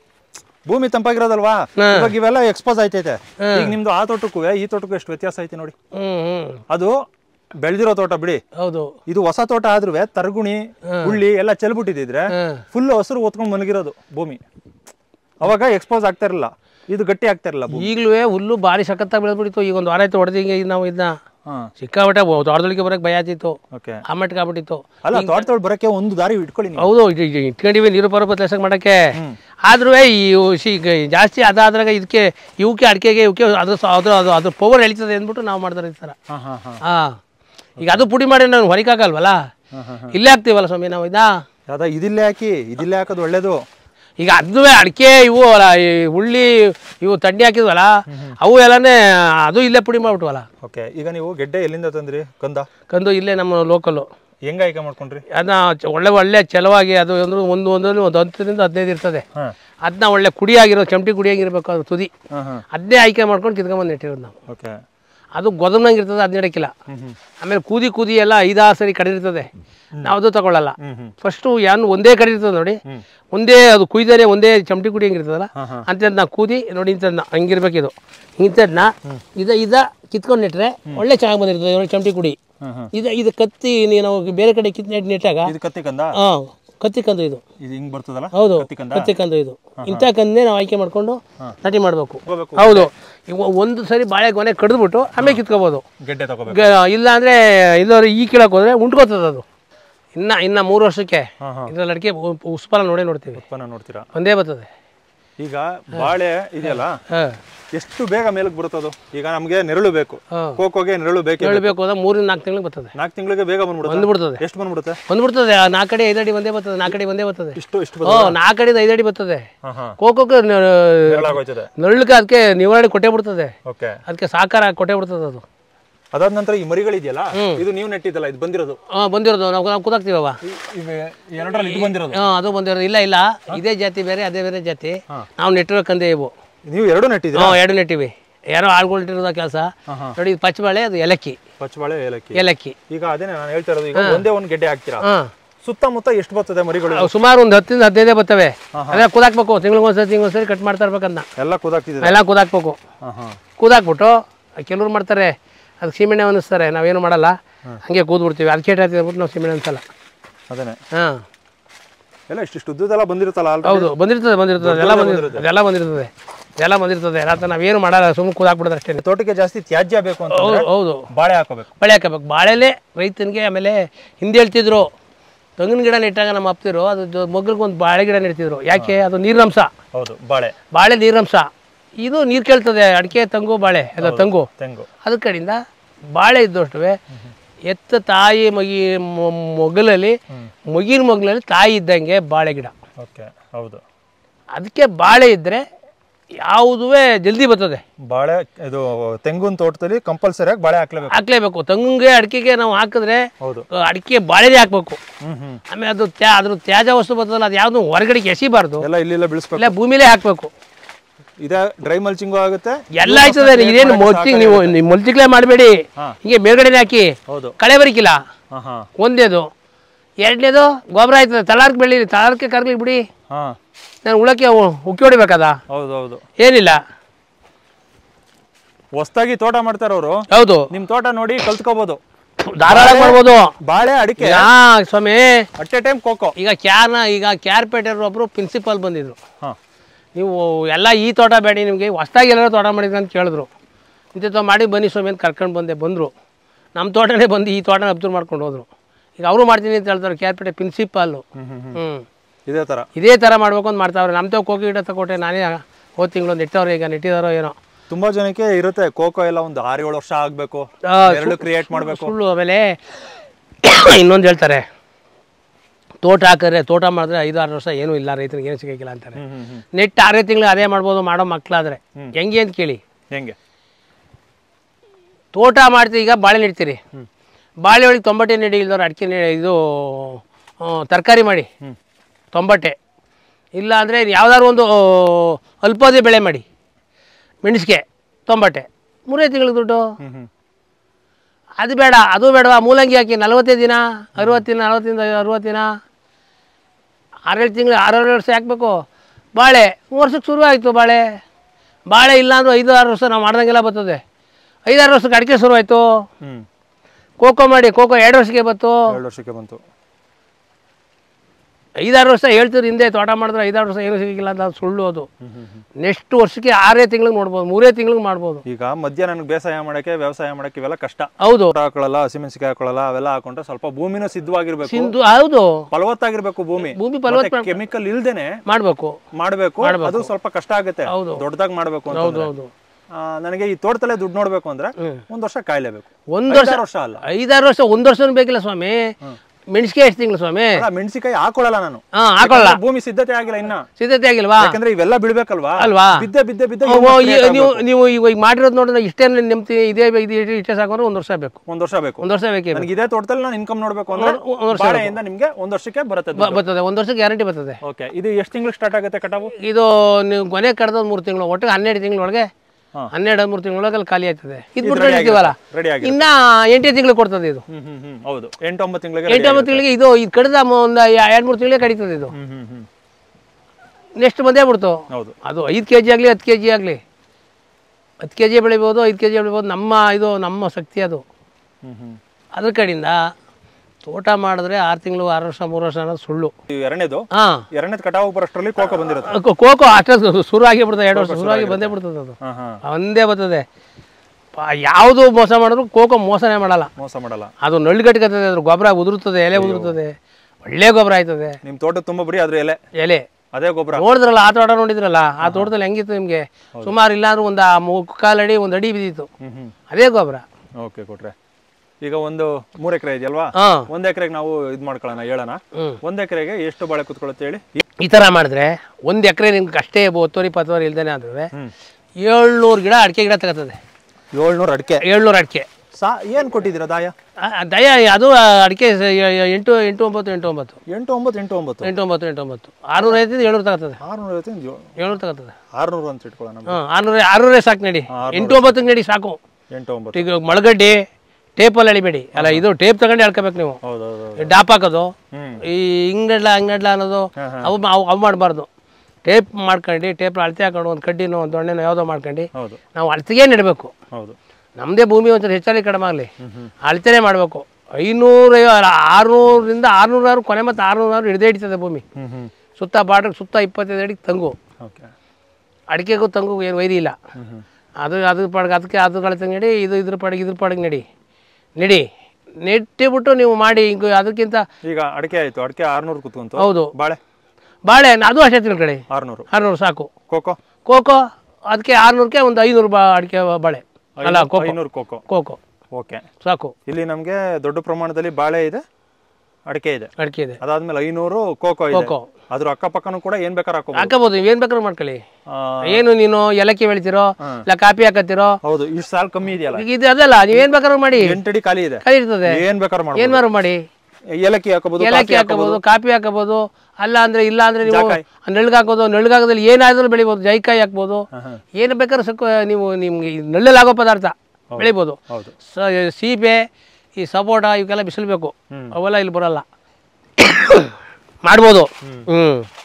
ಭೂಮಿ ತಂಪಾಗಿರೋದಲ್ವಾ ಇವಾಗ ಇವೆಲ್ಲ ಎಕ್ಸ್ಪೋಸ್ ಆಯ್ತೈತೆ ಈಗ ನಿಮ್ದು ಆ ತೋಟಕ್ಕೂ ಈ ತೋಟಕ್ಕೂ ಎಷ್ಟು ವ್ಯತ್ಯಾಸ ಐತಿ ನೋಡಿ ಹ್ಞೂ ಹ್ಞೂ ಅದು ಬೆಳೆದಿರೋ ತೋಟ ಬಿಡಿ ಹೌದು ಇದು ಹೊಸ ತೋಟ ಆದ್ರೂ ತರಗುಣಿ ಹುಳ್ಳಿ ಎಲ್ಲ ಚೆಲ್ಬಿಟ್ಟಿದ್ರೆ ಹಾಂ ಫುಲ್ ಹಸಿರು ಹೊತ್ಕೊಂಡು ಮಲಗಿರೋದು ಭೂಮಿ ಅವಾಗ ಎಕ್ಸ್ಪೋಸ್ ಆಗ್ತಾ ಇರಲ್ಲ ಇದು ಗಟ್ಟಿ ಆಗ್ತಾ ಇರಲ್ಲ ಭೂಮಿ ಈಗಲೂ ಹುಲ್ಲು ಭಾರಿ ಸಖತ್ತಾಗಿ ಬೆಳೆದ್ಬಿಟ್ಟಿತ್ತು ಈಗ ಒಂದು ವಾರ ಆಯ್ತು ಹೊಡೆದು ಹಿಂಗೆ ನಾವು ಇದನ್ನ ಹಾ ಸಿಕ್ಕಾಬಿಟ್ಟೆ ತೋಟದೊಳಗೆ ಬರೋಕೆ ಭಯ ಆತಿತ್ತು ಓಕೆ ಆ ಮಟ್ಟಿಗೆ ಆಗ್ಬಿಟ್ಟಿತ್ತು ಅಲ್ಲ ತೋಟದೊಳಗೆ ಬರಕ್ಕೆ ಒಂದು ದಾರಿ ಇಟ್ಕೊಳ್ಳಿ ನೀವು ಹೌದು ಇದು- ಇದು ಇಟ್ಕೊಂಡಿವಿ ನೀರು ಪರಪ ಕೆಲಸ ಮಾಡೋಕ್ಕೆ ಆದ್ರೂ ಈ ಸಿ ಈಗ ಜಾಸ್ತಿ ಅದಾದ್ರಾಗ ಇದಕ್ಕೆ ಇವಕ್ಕೆ ಅಡಿಕೆಗೆ ಇವಕ್ಕೆ ಅದು ಸ- ಅದು ಅದು ಅದ್ರ ಪವರ್ ಎಳಿತದೆ ಅಂದ್ಬಿಟ್ಟು ನಾವು ಮಾಡ್ತಾರೆ ಈ ಥರ ಹಾ ಹಾ ಹಾ ಹಾಂ ಈಗ ಅದು ಪುಡಿ ಮಾಡಿ ನಾವು ಹೊರಕಾಗಲ್ವಲ್ಲ ಹಾ ಹಾ ಇಲ್ಲೇ ಹಾಕ್ತೀವಲ್ಲ ಸ್ವಾಮಿ ನಾವು ಇದಾ ಯಾವ್ದಾ ಇದಿಲ್ಲೇ ಹಾಕಿ ಇದಿಲ್ಲೇ ಹಾಕೋದು ಒಳ್ಳೇದು ಈಗ ಅದು ಅಡಿಕೆ ಇವು ಅಲ್ಲ ಈ ಹುಳ್ಳಿ ಇವು ತಣ್ಣಿ ಹಾಕಿದ್ವಲ್ಲ ಅವು ಎಲ್ಲನೇ ಅದು ಇಲ್ಲೇ ಪುಡಿ ಮಾಡ್ಬಿಟ್ವಲ್ಲ ಓಕೆ ಈಗ ನೀವು ಗೆಡ್ಡೆ ಎಲ್ಲಿಂದ ತಂದ್ರಿ ಕಂದ ಕಂದು ಇಲ್ಲೇ ನಮ್ಮ ಲೋಕಲ್ಲು ಹೆಂಗ ಆಯ್ಕೆ ಮಾಡ್ಕೊಂಡ್ರಿ ಅದನ್ನ ಚ- ಒಳ್ಳೆ ಒಳ್ಳೆ ಚೆಲವಾಗಿ ಅದು ಅಂದ್ರೆ ಒಂದು ಒಂದೊಂದು ಒಂದು ಹತ್ತರಿಂದ ಹದಿನೈದು ಇರ್ತದೆ ಹಾ ಅದನ್ನ ಒಳ್ಳೆ ಕುಡಿಯಾಗಿರೋ ಚೆಮಟಿ ಕುಡಿಯಾಗಿರ್ಬೇಕು ಅದು ತುದಿ ಹಾ ಹಾ ಅದನ್ನೇ ಆಯ್ಕೆ ಮಾಡ್ಕೊಂಡು ಕಿತ್ಕೊಂಬಂದು ನೆಟ್ಟಿರೋದು ನಾವು ಓಕೆ ಅದು ಗೊದಮ್ನಂಗೆ ಇರ್ತದೆ ಅದು ನೆಡಕ್ಕಿಲ್ಲ ಹ್ಮ್ ಹ್ಮ್ ಆಮೇಲೆ ಕೂದಿ ಕೂದಿ ಎಲ್ಲ ಐದಾರು ಸರಿ ಕಡಿರ್ತದೆ ನಾವು ಅದು ತಗೊಳ್ಳಲ್ಲ ಹ್ಮ್ ಹ್ಮ್ ಫಸ್ಟು ಯಾನು ಒಂದೇ ಕಡಿರ್ತದೆ ನೋಡಿ ಹ್ಮ್. ಒಂದೇ ಅದು ಕುಯ್ದಾನೆ ಒಂದೇ ಚಮಟಿ ಕುಡಿ ಹಂಗಿರ್ತದಲ್ಲ ಹಾ ಹಾ ಅಂತದ್ ನಾ ಕೂದಿ ನೋಡಿ ಇಂಥದ್ನ ಹಂಗಿರ್ಬೇಕಿದು ಇಂಥದ್ನ ಇದ ಇದ ಕಿತ್ಕೊಂಡು ನೆಟ್ರೆ ಒಳ್ಳೆ ಚೆನ್ನಾಗಿ ಬಂದಿರ್ತದೆ ನೋಡಿ ಚಮಟಿ ಕುಡಿ ಹ್ಮ್ ಹ್ಮ್ ಇದು ಇದು ಕತ್ತಿ ನೀ- ನಾವು ಬೇರೆ ಕಡೆ ಕಿತ್ ನೆಟ್ ನೆಟ್ಟಾಗ ಇದು ಕತ್ತಿ ಕಂದ ಹಾಂ ಕತ್ತಿ ಕಂದು ಇದು ಇದು ಹಿಂಗ್ ಬರ್ತದಲ್ಲ ಹೌದು ಕತ್ತಿ ಕಂದ ಕತ್ತಿ ಕಂದು ಇದು ಇಂಥ ಕಂದನ್ನೇ ನಾವು ಆಯ್ಕೆ ಮಾಡ್ಕೊಂಡು ನಾಟಿ ಮಾಡಬೇಕು ತಗೋಬೇಕು ಹೌದು ಇವ ಒಂದು ಸರಿ ಬಾಳೆ ಗೊನೆ ಕಡಿದ್ಬಿಟ್ಟು ಆಮೇಲೆ ಕಿತ್ಕೋಬೋದು ಗೆಡ್ಡೆ ತಗೋಬೇಕು ಗ- ಇಲ್ಲ ಅಂದರೆ ಇಲ್ಲವ್ರು ಈ ಕೀಳಕ್ಕೆ ಹೋದ್ರೆ ಉಂಟ್ಕೋತದೆ ಅದು ಇನ್ನ ಇನ್ನ ಮೂರು ವರ್ಷಕ್ಕೆ ಹಾ ಹಾ ಇದ್ರಲ್ಲಿ ಅಡಿಕೆ ಉ- ಉಸ್ಫಲ ನೋಡೇ ನೋಡ್ತೀವಿ ಉತ್ಪನ್ನ ನೋಡ್ತೀರಾ ಒಂದೇ ಬರ್ತದೆ ಈಗ ಬಾಳೆ ಇದೆಯಲ್ಲ ಹಾಂ ಎಷ್ಟು ಬೇಗ ಮೇಲಕ್ಕೆ ಬರುತ್ತದು ಈಗ ನಮ್ಗೆ ನೆರಳು ಬೇಕು ಹಾಂ ಕೋಕೋಗೆ ನೆರಳು ಬೇಕೇ ಹೇಳಬೇಕು ಅಂದ್ರೆ ಮೂರಿಂದ ನಾಲ್ಕು ತಿಂಗಳಿಗೆ ಬರ್ತದೆ ನಾಲ್ಕು ತಿಂಗಳಿಗೆ ಬೇಗ ಬಂದ್ಬಿಡುತ್ತೆ ಬಂದ್ಬಿಡ್ತದೆ ಎಷ್ಟು ಬಂದ್ಬಿಡುತ್ತೆ ಬಂದ್ಬಿಡ್ತದೆ ಆ ನಾಲ್ಕು ಅಡಿ ಐದಡಿ ಒಂದೇ ಬರ್ತದೆ ನಾಲ್ಕು ಅಡಿ ಒಂದೇ ಬರ್ತದೆ ಇಷ್ಟು ಇಷ್ಟು ಓ ನಾಲ್ಕು ಅಡಿದ ಐದಡಿ ಬರ್ತದೆ ಹಾ ಹಾ ಕೋಕೋಕ್ಕೆ ನೆರಳಾಗೋಯ್ತದೆ ನರಳಿಗೆ ಅದಕ್ಕೆ ನಿವಾರಣೆ ಕೊಟ್ಟೇ ಬಿಡ್ತದೆ ಓಕೆ ಅದಕ್ಕೆ ಸಾಕಾರ ಕೊಟ್ಟೇ ಬಿಡ್ತದೆ ಅದು ಅದಾದ ನಂತರ ಈ ಮರಿಗಳಿದೆಯಲ್ಲ ಇದು ನೀವು ನೆಟ್ಟಿದ್ದಲ್ಲ ಇದು ಬಂದಿರೋದು ಹಾಂ ಬಂದಿರೋದು ನಾವು ನಾವು ಕೂತಾಕ್ತೀವವ ಇವೆ ಎರಡರಲ್ಲಿ ಇದು ಬಂದಿರೋದು ಹಾಂ ಅದು ಬಂದಿರೋದು ಇಲ್ಲ ಇಲ್ಲ ಇದೇ ಜಾತಿ ಬೇರೆ ಅದೇ ಬೇರೆ ಜಾತಿ ನಾವು ನೆಟ್ಟಿರೋಕಂದೇ ಇವು ನೀವು ಎರಡು ನೆಟ್ಟಿದ್ದೀರಾ ಹ್ಞೂ ಎರಡು ನೆಟ್ಟಿವಿ ಯಾರೋ ಆಳ್ಗಳು ಇಟ್ಟಿರೋದ ಕೆಲಸ ನೋಡಿ ಇದು ಪಚ್ಚಬಾಳೆ ಅದು ಏಲಕ್ಕಿ ಪಚ್ಚಬಾಳೆ ಏಲಕ್ಕಿ ಏಲಕ್ಕಿ ಈಗ ಅದೇನೆ ನಾನು ಹೇಳ್ತಾ ಇರೋದು ಈಗ ಒಂದೇ ಒಂದು ಗೆಡ್ಡೆ ಹಾಕ್ತೀರಾ ಹಾಂ ಸುತ್ತಮುತ್ತ ಎಷ್ಟು ಬರ್ತದೆ ಮರಿಗಳು ಅವು ಸುಮಾರು ಒಂದು ಹತ್ತರಿಂದ ಹದಿನೈದೇ ಬರ್ತವೆ ಅದೇ ಕುದಾಕ್ಬೇಕು ತಿಂಗಳಿಗೆ ಒಂದ್ಸರಿ ತಿಂಗಳು ಒಂದ್ಸರಿ ಕಟ್ ಮಾಡ್ತಾ ಇರ್ಬೇಕನ್ನ ಎಲ್ಲ ಕೂದಾಕ್ತಿದ್ದೀರಾ ಎಲ್ಲ ಕುದಾಕ್ಬೇಕು ಹಾ ಹಾ ಕೂದಾಕ್ಬಿಟ್ಟು ಕೆಲವ್ರು ಮಾಡ್ತಾರೆ ಅದು ಸೀಮೆಣ್ಣೆ ಅನ್ನಿಸ್ತಾರೆ ನಾವೇನು ಮಾಡಲ್ಲ ಹಂಗೆ ಕೂದ್ಬಿಡ್ತೀವಿ ಅದಕ್ಕೆ ಹಾಕ್ಬಿಟ್ಟು ನಾವು ಸೀಮೆಣ್ಣೆ ಅನ್ಸಲ್ಲ ಅದೇನೆ ಹಾಂ ಎಲ್ಲ ಇಷ್ಟಿಷ್ಟು ಉದ್ದದೆಲ್ಲ ಬಂದಿರುತ್ತಲ್ಲ ಆಲ್ರೆಡಿ ಹೌದು ಬಂದಿರ್ತದೆ ಬಂದಿರ್ತದೆ ಅದೆಲ್ಲ ಬಂದಿರ್ತದೆ ಅದೆಲ್ಲ ಬಂದಿರ್ತದೆ ಅದೆಲ್ಲ ಬಂದಿರ್ತದೆ ಎಲ್ಲ ನಾವೇನು ಮಾಡಲ್ಲ ಸುಮ್ಮನೆ ಕೂದಾಕ್ಬಿಡೋದು ಅಷ್ಟೇ ತೋಟಕ್ಕೆ ಜಾಸ್ತಿ ತ್ಯಾಜ್ಯ ಬೇಕು ಅಂತ ಹೌದು ಹೌದು ಬಾಳೆ ಹಾಕೋಬೇಕು ಬಾಳೆ ಹಾಕಬೇಕು ಬಾಳೆಲೆ ರೈತನಿಗೆ ಆಮೇಲೆ ಹಿಂದೆ ಹೇಳ್ತಿದ್ರು ತೆಂಗಿನ ಗಿಡ ನೆಟ್ಟಾಗ ನಮ್ಮ ಅಪ್ತಿರು ಅದು ಮಗ್ಳಿಗೆ ಒಂದು ಬಾಳೆ ಗಿಡ ನೆಡ್ತಿದ್ರು ಯಾಕೆ ಅದು ನೀರಿನಂಶ ಹೌದು ಬಾಳೆ ಬಾಳೆ ನೀರಿನಂಶ ಇದು ನೀರು ಕೇಳ್ತದೆ ಅಡಿಕೆ ತಂಗು ಬಾಳೆ ಎಲ್ಲ ತಂಗು ತೆಂಗು ಅದ್ರ ಕಡೆಯಿಂದ ಬಾಳೆ ಇದ್ದಷ್ಟು ಎತ್ತ ತಾಯಿ ಮಗಿ ಮೊ- ಮೊಗಲಲ್ಲಿ ಮಗಿನ ಮೊಗಲಲ್ಲಿ ತಾಯಿ ಇದ್ದಂಗೆ ಬಾಳೆ ಗಿಡ ಓಕೆ ಹೌದು ಅದಕ್ಕೆ ಬಾಳೆ ಇದ್ದರೆ ಯಾವುದೂ ಜಲ್ದಿ ಬರ್ತದೆ ಬಾಳೆ ಇದು ತೆಂಗಿನ ತೋಟದಲ್ಲಿ ಕಂಪಲ್ಸರಿಯಾಗಿ ಬಾಳೆ ಹಾಕ್ಲೇಬೇಕು ಹಾಕ್ಲೇಬೇಕು ತೆಂಗಿಗೆ ಅಡಿಕೆಗೆ ನಾವು ಹಾಕಿದ್ರೆ ಹೌದು ಅಡಿಕೆ ಬಾಳೆನೇ ಹಾಕ್ಬೇಕು ಹ್ಮ್ ಹ್ಮ್ ಆಮೇಲೆ ಅದು ತ್ಯಾ ಅದ್ರ ತ್ಯಾಜ್ಯ ವಸ್ತು ಬರ್ತದಲ್ಲ ಅದು ಯಾವುದು ಹೊರಗಡೆಗೆ ಎಸಿಬಾರ್ದು ಎಲ್ಲ ಇಲ್ಲಿಲ್ಲ ಬೀಳಿಸ್ಬೇಕು ಇಲ್ಲ ಭೂಮಿಲೇ ಹಾಕಬೇಕು ಇದೇ ಡ್ರೈ ಮಲ್ಚಿಂಗು ಆಗುತ್ತೆ ಎಲ್ಲ ಆಯ್ತದೆ ಇದೇನು ಮೊಲ್ಚಿಂಗ್ ನೀವು ನೀವು ಮೊಲ್ಚಿಗ್ಲೇ ಮಾಡಬೇಡಿ ಹಾ. ಹಿಂಗೆ ಮೇಲ್ಗಡೆನೆ ಹಾಕಿ ಹೌದು ಕಳೆ ಬರಿಕಿಲ್ಲ ಹಾ ಹಾ ಒಂದೇದು ಎರಡನೇದು ಗೊಬ್ಬರ ಆಯ್ತದೆ ತಲಾರ್ಕ್ ಬೆಳೀರಿ ತಲಾರ್ಕೆ ಕರ್ಲಿ ಬಿಡಿ ಹಾ ನಾನು ಉಳಕ್ಕೆ ಉಕ್ಕಿ ಹೊಡಿಬೇಕದ ಹೌದು ಹೌದು ಏನಿಲ್ಲ ಹೊಸ್ದಾಗಿ ತೋಟ ಮಾಡ್ತಾರವ್ರು ಹೌದು ನಿಮ್ ತೋಟ ನೋಡಿ ಕಲ್ತ್ಕೋಬಹುದು ಧಾರಾಳ ಮಾಡ್ಬೋದು ಬಾಳೆ ಅಡಿಕೆ ಹಾ ಸ್ವಾಮಿ ಅಟ್ ಎ ಟೈಮ್ ಕೋಕೋ ಈಗ ಕ್ಯಾರ್ನ ಈಗ ಕ್ಯಾರ್ಪೇಟೆಯವ್ರು ಒಬ್ಬರು ಪ್ರಿನ್ಸಿಪಾಲ್ ಬಂದಿದ್ರು ಹಾ ನೀವು ಎಲ್ಲ ಈ ತೋಟ ಬೇಡಿ ನಿಮಗೆ ಹೊಸ್ದಾಗಿ ಎಲ್ಲರೂ ತೋಟ ಮಾಡಿದ್ರೆ ಅಂತ ಕೇಳಿದ್ರು ಇಂಥ ಮಾಡಿ ಬನ್ನಿ ಸ್ವಾಮಿ ಅಂತ ಕರ್ಕೊಂಡು ಬಂದೆ ಬಂದರು ನಮ್ಮ ತೋಟನೇ ಬಂದು ಈ ತೋಟನ ಅಬ್ಸರ್ವ್ ಮಾಡ್ಕೊಂಡು ಹೋದರು ಈಗ ಅವರು ಮಾಡ್ತೀನಿ ಅಂತ ಹೇಳ್ತಾರೆ ಕ್ಯಾರ್ಪೇಟೆ ಪ್ರಿನ್ಸಿಪಾಲು ಹ್ಮ್ ಹ್ಮ್ ಹ್ಮ್ ಹ್ಞೂ ಇದೇ ತರ ಇದೇ ಥರ ಮಾಡ್ಬೇಕು ಅಂತ ಮಾಡ್ತಾವ್ರೆ ನಮ್ಮ ತಗೋ ಕೋಕಿ ಗಿಡ ತಗೊಟ್ಟೆ ನಾನೇ ಹೋದ ತಿಂಗಳು ನೆಟ್ಟವ್ರೆ ಈಗ ನೆಟ್ಟಿದಾರೋ ಏನೋ ತುಂಬಾ ಜನಕ್ಕೆ ಇರುತ್ತೆ ಕೋಕೋ ಎಲ್ಲ ಒಂದು ಆರು ಏಳು ವರ್ಷ ಆಗ್ಬೇಕು ಆ, ಎರಡು ಕ್ರಿಯೇಟ್ ಮಾಡ್ಬೇಕು ಸುಳ್ಳು ಆಮೇಲೆ ಇನ್ನೊಂದು ಹೇಳ್ತಾರೆ ತೋಟ ಹಾಕಿದ್ರೆ ತೋಟ ಮಾಡಿದ್ರೆ ಐದು ಆರು ವರ್ಷ ಏನೂ ಇಲ್ಲ ರೈತನಿಗೆ ಏನು ಸಿಗೋಕ್ಕಿಲ್ಲ ಅಂತಾರೆ ಹ್ಮ್ ಹ್ಮ್ ಹ್ಮ್ ನೆಟ್ ಆರೇ ತಿಂಗಳು ಅದೇ ಮಾಡ್ಬೋದು ಮಾಡೋ ಮಕ್ಕಳಾದ್ರೆ ಹೆಂಗೆ ಅಂತ ಕೇಳಿ ಹೆಂಗೆ ತೋಟ ಮಾಡ್ತೀವಿ ಈಗ ಬಾಳೆ ನೆಡ್ತೀರಿ ಬಾಳೆ ಒಳಗೆ ತೊಂಬಟ್ಟೆ ನೆಡಿ ಇಲ್ದವ್ರು ಅಡಿಕೆ ನೆ ಇದು ತರಕಾರಿ ಮಾಡಿ ಹ್ಮ್. ತೊಂಬಟ್ಟೆ ಇಲ್ಲ ಅಂದರೆ ಯಾವ್ದಾದ್ರು ಒಂದು ಅಲ್ಪಾವಧಿ ಬೆಳೆ ಮಾಡಿ ಮೆಣಸಿಗೆ ತೊಂಬಟ್ಟೆ ಮೂರೇ ತಿಂಗಳಿಗೆ ದುಡ್ಡು ಹ್ಮ್ ಹ್ಮ್ ಅದು ಬೇಡ ಅದು ಬೇಡವಾ ಮೂಲಂಗಿ ಹಾಕಿ ನಲವತ್ತೇ ದಿನ ಅರುವತ್ತು ದಿನ ನಲವತ್ತಿಂದ ಅರುವತ್ತು ದಿನ ಆರೇಳು ತಿಂಗಳು ಆರೇಳು ವರ್ಷ ಹಾಕಬೇಕು ಬಾಳೆ ಮೂರು ವರ್ಷಕ್ಕೆ ಶುರು ಆಯಿತು ಬಾಳೆ ಬಾಳೆ ಇಲ್ಲ ಅಂದರೂ ಐದು ಆರು ವರ್ಷ ನಾವು ಮಾಡ್ದಂಗೆಲ್ಲ ಬರ್ತದೆ ಐದಾರು ವರ್ಷಕ್ಕೆ ಅಡಿಕೆ ಶುರು ಆಯಿತು ಹ್ಮ್ ಕೋಕೋ ಮಾಡಿ ಕೋಕೋ ಎರಡು ವರ್ಷಕ್ಕೆ ಬಂತು ಎರಡು ವರ್ಷಕ್ಕೆ ಬಂತು ಐದಾರು ವರ್ಷ ಹೇಳ್ತೀರಿ ಹಿಂದೆ ತೋಟ ಮಾಡಿದ್ರೆ ಐದಾರು ವರ್ಷ ಏನೂ ಸಿಗಿಲ್ಲ ಅಂತ ಅದು ಸುಳ್ಳು ಅದು ಹ್ಮ್ ಹ್ಮ್ ಹ್ಮ್ ನೆಕ್ಸ್ಟ್ ವರ್ಷಕ್ಕೆ ಆರೇ ತಿಂಗಳಿಗೆ ನೋಡ್ಬೋದು ಮೂರೇ ತಿಂಗಳಿಗೆ ಮಾಡ್ಬೋದು ಈಗ ಮಧ್ಯ ನನಗೆ ಬೇಸಾಯ ಮಾಡಕ್ಕೆ ವ್ಯವಸಾಯ ಮಾಡಕ್ಕೆ ಇವೆಲ್ಲ ಕಷ್ಟ ಹೌದು ತೋಟ ಹಾಕೊಳ್ಳಲ್ಲ ಹಸಿಮೆಣಸಿಕಾಯಿ ಹಾಕೊಳ್ಳಲ್ಲ ಅವೆಲ್ಲ ಹಾಕೊಂಡ್ರೆ ಸ್ವಲ್ಪ ಭೂಮಿನೂ ಸಿದ್ಧವಾಗಿರ್ಬೇಕು ಸಿಂಧು ಹೌದು ಫಲವತ್ತಾಗಿರ್ಬೇಕು ಭೂಮಿ ಭೂಮಿ ಫಲವತ್ತ ಕೆಮಿಕಲ್ ಇಲ್ದೇನೆ ಮಾಡಬೇಕು ಮಾಡ್ಬೇಕು ಅದು ಸ್ವಲ್ಪ ಕಷ್ಟ ಆಗುತ್ತೆ ಹೌದು. ದೊಡ್ಡದಾಗಿ ಮಾಡ್ಬೇಕು ಹೌದು ಅಂತಂದ್ರೆ ಹೌದು ಆ, ನನಗೆ ಈ ತೋಟದಲ್ಲೇ ದುಡ್ಡು ನೋಡ್ಬೇಕು ಅಂದ್ರೆ ಹ್ಮ್. ಒಂದ್ ವರ್ಷ ಕಾಯ್ಲೇಬೇಕು ಒಂದು ವರ್ಷ ಐದಾರು ವರ್ಷ ಅಲ್ಲ ಐದಾರು ವರ್ಷ ಒಂದು ವರ್ಷನೂ ಬೇಕಿಲ್ಲ ಸ್ವಾಮಿ ಮೆಣಸಿಗೆ ಎಷ್ಟು ತಿಂಗಳು ಸ್ವಾಮಿ ಅಲ್ಲ ಮೆಣಸಿಕಾಯಿ ಹಾಕೊಳ್ಳಲ್ಲ ನಾನು ಹಾಂ ಹಾಕೊಳ್ಳಲ್ಲ ಯಾಕಂದ್ರೆ ಭೂಮಿ ಸಿದ್ಧತೆ ಆಗಿಲ್ಲ ಇನ್ನ ಸಿದ್ಧತೆ ಆಗಿಲ್ವಾ ಯಾಕಂದ್ರೆ ಇವೆಲ್ಲ ಬಿಡ್ಬೇಕಲ್ವಾ ಅಲ್ವಾ? ಬಿದ್ದೆ ಬಿದ್ದೆ ಬಿದ್ದೆ ಅವು ಇವು ಈ- create ನೀವು ಆಗ್ಬೇಕು. ನೀವು ಈಗ ಈಗ ಮಾಡಿರೋದು ನೋಡಿದ್ರೆ ಇಷ್ಟೇ ನೆಮ್ತಿ ಇದೇ ಬೇಕು, ಇದು ಇಷ್ಟೇ ಸಾಕೊಂಡ್ರೆ ಒಂದು ವರ್ಷ ಬೇಕು ಒಂದ್ ವರ್ಷ ಬೇಕು ಒಂದು ವರ್ಷ ಬೇಕೇ ಬೇಕು ನನಗೆ ಇದೇ ತೋಟದಲ್ಲಿ ನಾನು ಇನ್ಕಮ್ ನೋಡ್ಬೇಕು ಅಂದ್ರೆ ಒಂದ್- ಒಂದ್ ವರ್ಷ ಬಾಳೆಯಿಂದ ನಿಮ್ಗೆ ಒಂದ್ ವರ್ಷಕ್ಕೆ ಬರುತ್ತೆ ಬ- ಬರ್ತದೆ ಒಂದು ವರ್ಷಕ್ಕೆ ಗ್ಯಾರಂಟಿ ಬರ್ತದೆ ಓಕೆ ಇದು ಎಷ್ಟು ತಿಂಗಳು ಸ್ಟಾರ್ಟ್ ಆಗುತ್ತೆ ಕಟಾವು ಇದು ನೀವು ಕೊನೆ ಕಡ್ದ ಮೂರು ತಿಂಗಳು ಒಟ್ಟಿಗೆ ಹನ್ನೆರಡು ತಿಂಗಳೊಳಗೆ ಹಾ. ಹನ್ನೆರಡು ಮೂರು ತಿಂಗಳೊಳಗೆ ಅಲ್ಲಿ ಖಾಲಿ ಆಯ್ತದೆ ಇದು ಇದು ಬಿಟ್ಕೊಂಡು ready ಇರ್ತೀವಲ್ಲ ರೆಡಿ ಆಗಿದೆ ಇನ್ನ ಎಂಟೇ ತಿಂಗಳು ಕೊಡ್ತದೆ ಇದು ಹ್ಮ್ ಹ್ಮ್ ಹ್ಮ್ ಹೌದು ಎಂಟು ಒಂಬತ್ತು ತಿಂಗಳಿಗೆ ಎಂಟು ಒಂಬತ್ತು ತಿಂಗಳಿಗೆ ಇದು ಇದು ಕಡ್ದ ಒಂದು ಎರಡು ಮೂರು ತಿಂಗಳಿಗೆ ಕಡಿತದೆ ಇದು ಹ್ಮ್ ಹ್ಮ್ ಹ್ಮ್ ನೆಕ್ಸ್ಟ್ ಬಂದೇ ಬಿಡ್ತು ಹೌದು ಅದು ಐದು ಕೆ ಜಿ ಆಗಲಿ ಹತ್ತು ಕೆ ಜಿ ಆಗಲಿ ಹತ್ತು ಕೆ ಜಿ ಬೆಳಿಬೋದು ಐದು ಕೆ ಜಿ ಬೆಳಿಬೋದು ನಮ್ಮ ಇದು ನಮ್ಮ ಶಕ್ತಿ ಅದು ಹ್ಮ್ ಹ್ಮ್ ಅದ್ರ ಕಡೆಯಿಂದ ತೋಟ ಮಾಡಿದ್ರೆ ಆರು ತಿಂಗಳು ಆರು ವರ್ಷ ಮೂರು ವರ್ಷ ಅನ್ನೋದು ಸುಳ್ಳು ಇದು ಎರಡನೇದು ಹಾಂ ಎರಡನೇದು ಕಟಾವು ಬರೋಷ್ಟರಲ್ಲಿ ಕೋಕೋ ಬಂದಿರುತ್ತೆ ಕೋಕೋ ಅಷ್ಟೇ ಶುರು ಆಗಿ ಬಿಡ್ತದೆ ಎರಡು ವರ್ಷ ಶುರು ಆಗಿ ಬಂದೇ ಬಿಡ್ತದೆ ಅದು ಹಾ ಹಾ ಒಂದೇ ಬರ್ತದೆ ಪ- ಯಾವುದು ಮೋಸ ಮಾಡಿದ್ರು ಕೋಕೋ ಮೋಸನೇ ಮಾಡಲ್ಲ ಮೋಸ ಮಾಡಲ್ಲ ಅದು ನಳ್ಳಿಗಟ್ಕತ್ತದೆ ಅದ್ರ ಗೊಬ್ಬರ ಉದುರುತ್ತದೆ ಎಲೆ ಉದುರುತ್ತದೆ ಒಳ್ಳೆ ಗೊಬ್ಬರ ಆಯ್ತದೆ ನಿಮ್ ತೋಟ ತುಂಬಾ ಬರೀ ಅದ್ರ ಎಲೆ ಎಲೆ ಅದೇ ಗೊಬ್ಬರ ನೋಡಿದ್ರಲ್ಲ ಆ ತೋಟ ನೋಡಿದ್ರಲ್ಲ ಆ ತೋಟದಲ್ಲಿ ಹೆಂಗಿತ್ತು ನಿಮಗೆ ಸುಮಾರು ಇಲ್ಲಾಂದ್ರೂ ಒಂದು ಆ ಮುಕ್ಕಾಲು ಅಡಿ ಒಂದು ಅಡಿ ಬಿದ್ದಿತ್ತು ಹ್ಮ್ ಹ್ಮ್ ಅದೇ ಗೊಬ್ಬರ ಓಕೆ ಕೊಟ್ರೆ ಈಗ ಒಂದು ಮೂರ್ ಎಕರೆ ಇದೆಯಲ್ವಾ ಹಾಂ ಒಂದ್ ಎಕರೆಗೆ ನಾವು ಇದ್ ಮಾಡ್ಕೊಳ್ಳೋಣ ಹೇಳೋಣ ಹ್ಮ್. ಒಂದ್ ಎಕರೆಗೆ ಎಷ್ಟು ಬಾಳೆ ಕುತ್ಕೊಳ್ಳುತ್ತೆ ಹೇಳಿ ಈ ಥರ ಮಾಡಿದ್ರೆ ಒಂದು ಎಕರೆ ನಿಮ್ಗೆ ಅಷ್ಟೇ ಒತ್ತುವರಿ ಪತ್ತುವರಿ ಇಲ್ದೇನೆ ಆದರೆ ಹ್ಮ್ ಏಳ್ನೂರು ಗಿಡ ಅಡಿಕೆ ಗಿಡ ತಗೋತದೆ ಏಳ್ನೂರು ಅಡಿಕೆ ಏಳ್ನೂರು ಅಡಿಕೆ ಸಾ ಏನ್ ಕೊಟ್ಟಿದ್ದೀರಾ ದಾಯ ಆ- ಆ ದಯ ಅದು ಅಡಿಕೆ ಸ- ಎ- ಎ- ಎಂಟು ಎಂಟು ಒಂಬತ್ತು ಎಂಟು ಒಂಬತ್ತು ಎಂಟು ಒಂಬತ್ತು ಎಂಟು ಒಂಬತ್ತು ಎಂಟು ಒಂಬತ್ತು ಎಂಟು ಒಂಬತ್ತು ಆರುನೂರ ಐದಿಂದ ಏಳ್ನೂರು ತಗೋತದೆ ಆರ್ನೂರ ಐವತ್ತಿಂದ ಏಳ್ನೂರು ತಗೋತದೆ ಆರ್ನೂರು ಅಂತ ಇಟ್ಕೊಳ್ಳೋಣ ಹಾಂ ಆರುನೂರ ಆರುನೂರೇ ಸಾಕು ನಡಿ ಎಂಟು ಒಂಬತ್ತಕ್ಕೆ ನಡಿ ಸಾಕು ಎಂಟು ಒಂಬತ್ತು ಈಗ ಮಳಗಡ್ಡಿ ಟೇಪಲ್ಲಿ ಎಳಿಬೇಡಿ ಅಲ್ಲ ಇದು ಟೇಪ್ ತಗೊಂಡು ಎಳ್ಕೋಬೇಕು ನೀವು ಹೌದೌದು ಡಾಪ್ ಹಾಕೋದು ಹ್ಮ್ ಈ ಹಿಂಗಡ್ಲ ಹಂಗಡ್ಲ ಅನ್ನೋದು ಅವು ಅವು ಅವು ಮಾಡಬಾರ್ದು ಟೇಪ್ ಮಾಡ್ಕೊಂಡು ಟೇಪ್ ಅಳತೆ ಹಾಕೊಂಡು ಒಂದು ಕಡ್ಡಿನೋ ಒಂದು ದೊಣ್ಣೆನೋ ಯಾವುದೋ ಮಾಡ್ಕೊಂಡು ಹೌದು ನಾವು ಅಳತೆಗೆ ನೆಡಬೇಕು ಹೌದು ನಮ್ಮದೇ ಭೂಮಿ ಒಂಚೂರು ಹೆಚ್ಚಾಗಿ ಕಡಿಮೆ ಆಗಲಿ ಅಳತೆನೇ ಮಾಡಬೇಕು ಐನೂರ ಆರುನೂರಿಂದ ಆರುನೂರಾರು ಕೊನೆ ಮತ್ತು ಆರುನೂರಾರು ಹಿಡಿದೇ ಹಿಡಿತದೆ ಭೂಮಿ ಹ್ಮ್ ಹ್ಮ್ ಸುತ್ತ ಬಾರ್ಡ್ರ್ ಸುತ್ತ ಇಪ್ಪತ್ತೈದು ಅಡಿಗೆ ತಂಗು ಓಕೆ ಅಡಿಕೆಗೂ ತಂಗು ಏನು ವೈರಿ ಇಲ್ಲ ಹ್ಮ್ ಹ್ಮ್ ಅದು ಅದ್ರ ಪಾಡಿಗೆ ಅದಕ್ಕೆ ಅದು ಕಳಿತ ನಡಿ ಇದು ಇದ್ರ ಪಾಡಿಗೆ ಇದ್ರ ಪಾಡಿಗೆ ನಡಿ ನಡಿ ನೆಟ್ಟಿಬಿಟ್ಟು ನೀವು ಮಾಡಿ ಹಿಂಗೆ ಅದಕ್ಕಿಂತ ಈಗ ಅಡಿಕೆ ಆಯ್ತು ಅಡಿಕೆ ಆರ್ನೂರು ಕುತ್ಕೊಂತು ಹೌದು ಬಾಳೆ ಬಾಳೆ ಅದು ಅಷ್ಟೇ ತಿಳ್ಕೊಳ್ಳಿ ಆರ್ನೂರು ಆರುನೂರು ಸಾಕು ಕೋಕೋ ಕೋಕೋ ಅದಕ್ಕೆ ಆರುನೂರಕ್ಕೆ ಒಂದು ಐನೂರು ಬಾ ಅಡಿಕೆ ಬಾಳೆ ಅಲ್ಲ ಕೋಕೋ ಐನೂರು ಕೋಕೋ ಕೋಕೋ ಓಕೆ ಸಾಕು ಇಲ್ಲಿ ನಮಗೆ ದೊಡ್ಡ ಪ್ರಮಾಣದಲ್ಲಿ ಬಾಳೆ ಇದೆ ಅಡಿಕೆ ಇದೆ ಅಡಿಕೆ ಇದೆ ಅದಾದ್ಮೇಲೆ ಐನೂರು ಕೋಕೋ ಇದೆ ಕೋಕೋ ಅದ್ರ ಅಕ್ಕಪಕ್ಕನೂ ಕೂಡ ಏನ್ ಬೇಕಾದ್ರೆ ಹಾಕೋಬಹುದು ಹಾಕೋಬೋದು ನೀವು ಏನು ಬೇಕಾದ್ರೂ ಮಾಡ್ಕೊಳ್ಳಿ ಆ, ಏನು ನೀನು ಏಲಕ್ಕಿ ಬೆಳಿತೀರೋ ಇಲ್ಲ ಕಾಫಿ ಹಾಕತ್ತೀರೋ ಹೌದು ಇಷ್ಟು ಸಾಲ ಕಮ್ಮಿ ಇದೆಯಲ್ಲ ಈಗ ಇದು ಅದಲ್ಲ ನೀವೇನು ಬೇಕಾದ್ರೂ ಮಾಡಿ ಎಂಟಡಿ ಖಾಲಿ ಇದೆ ಕೈ ಇರ್ತದೆ ಏನ್ ಬೇಕಾದ್ರೆ ಮಾಡ್ಬೋದು ಏನು ಮಾರು ಮಾಡಿ ಏಲಕ್ಕಿ ಹಾಕೋಬಹುದು ಏಲಕ್ಕಿ ಹಾಕೋಬೋದು ಕಾಫಿ ಹಾಕೋಬೋದು ಅಲ್ಲ ಅಂದ್ರೆ ಇಲ್ಲ ಅಂದ್ರೆ ನೀವು ಜಾಕಾಯಿ. ನೆಳ್ಗೆ ಹಾಕೋದು ನೆಳ್ಗಾಗದಲ್ಲಿ ಏನಾದ್ರೂ ಬೆಳಿಬೋದು ಜೈಕಾಯಿ ಹಾಕ್ಬೋದು ಏನು ಬೇಕಾದ್ರೂ ಸಕ್ಕ ನೀವು ನಿಮ್ಗೆ ಈ ನೆಳ್ಳಲ್ಲಿ ಆಗೋ ಪದಾರ್ಥ ಬೆಳಿಬೋದು ಹೌದು ಸ ಸೀಬೆ ಈ ಸಪೋಟ ಇವಕ್ಕೆಲ್ಲ ಬಿಸಿಲ್ಬೇಕು ಅವೆಲ್ಲ ಇಲ್ಲಿ ಬರಲ್ಲ ಮಾಡ್ಬೋದು ಹ್ಞೂ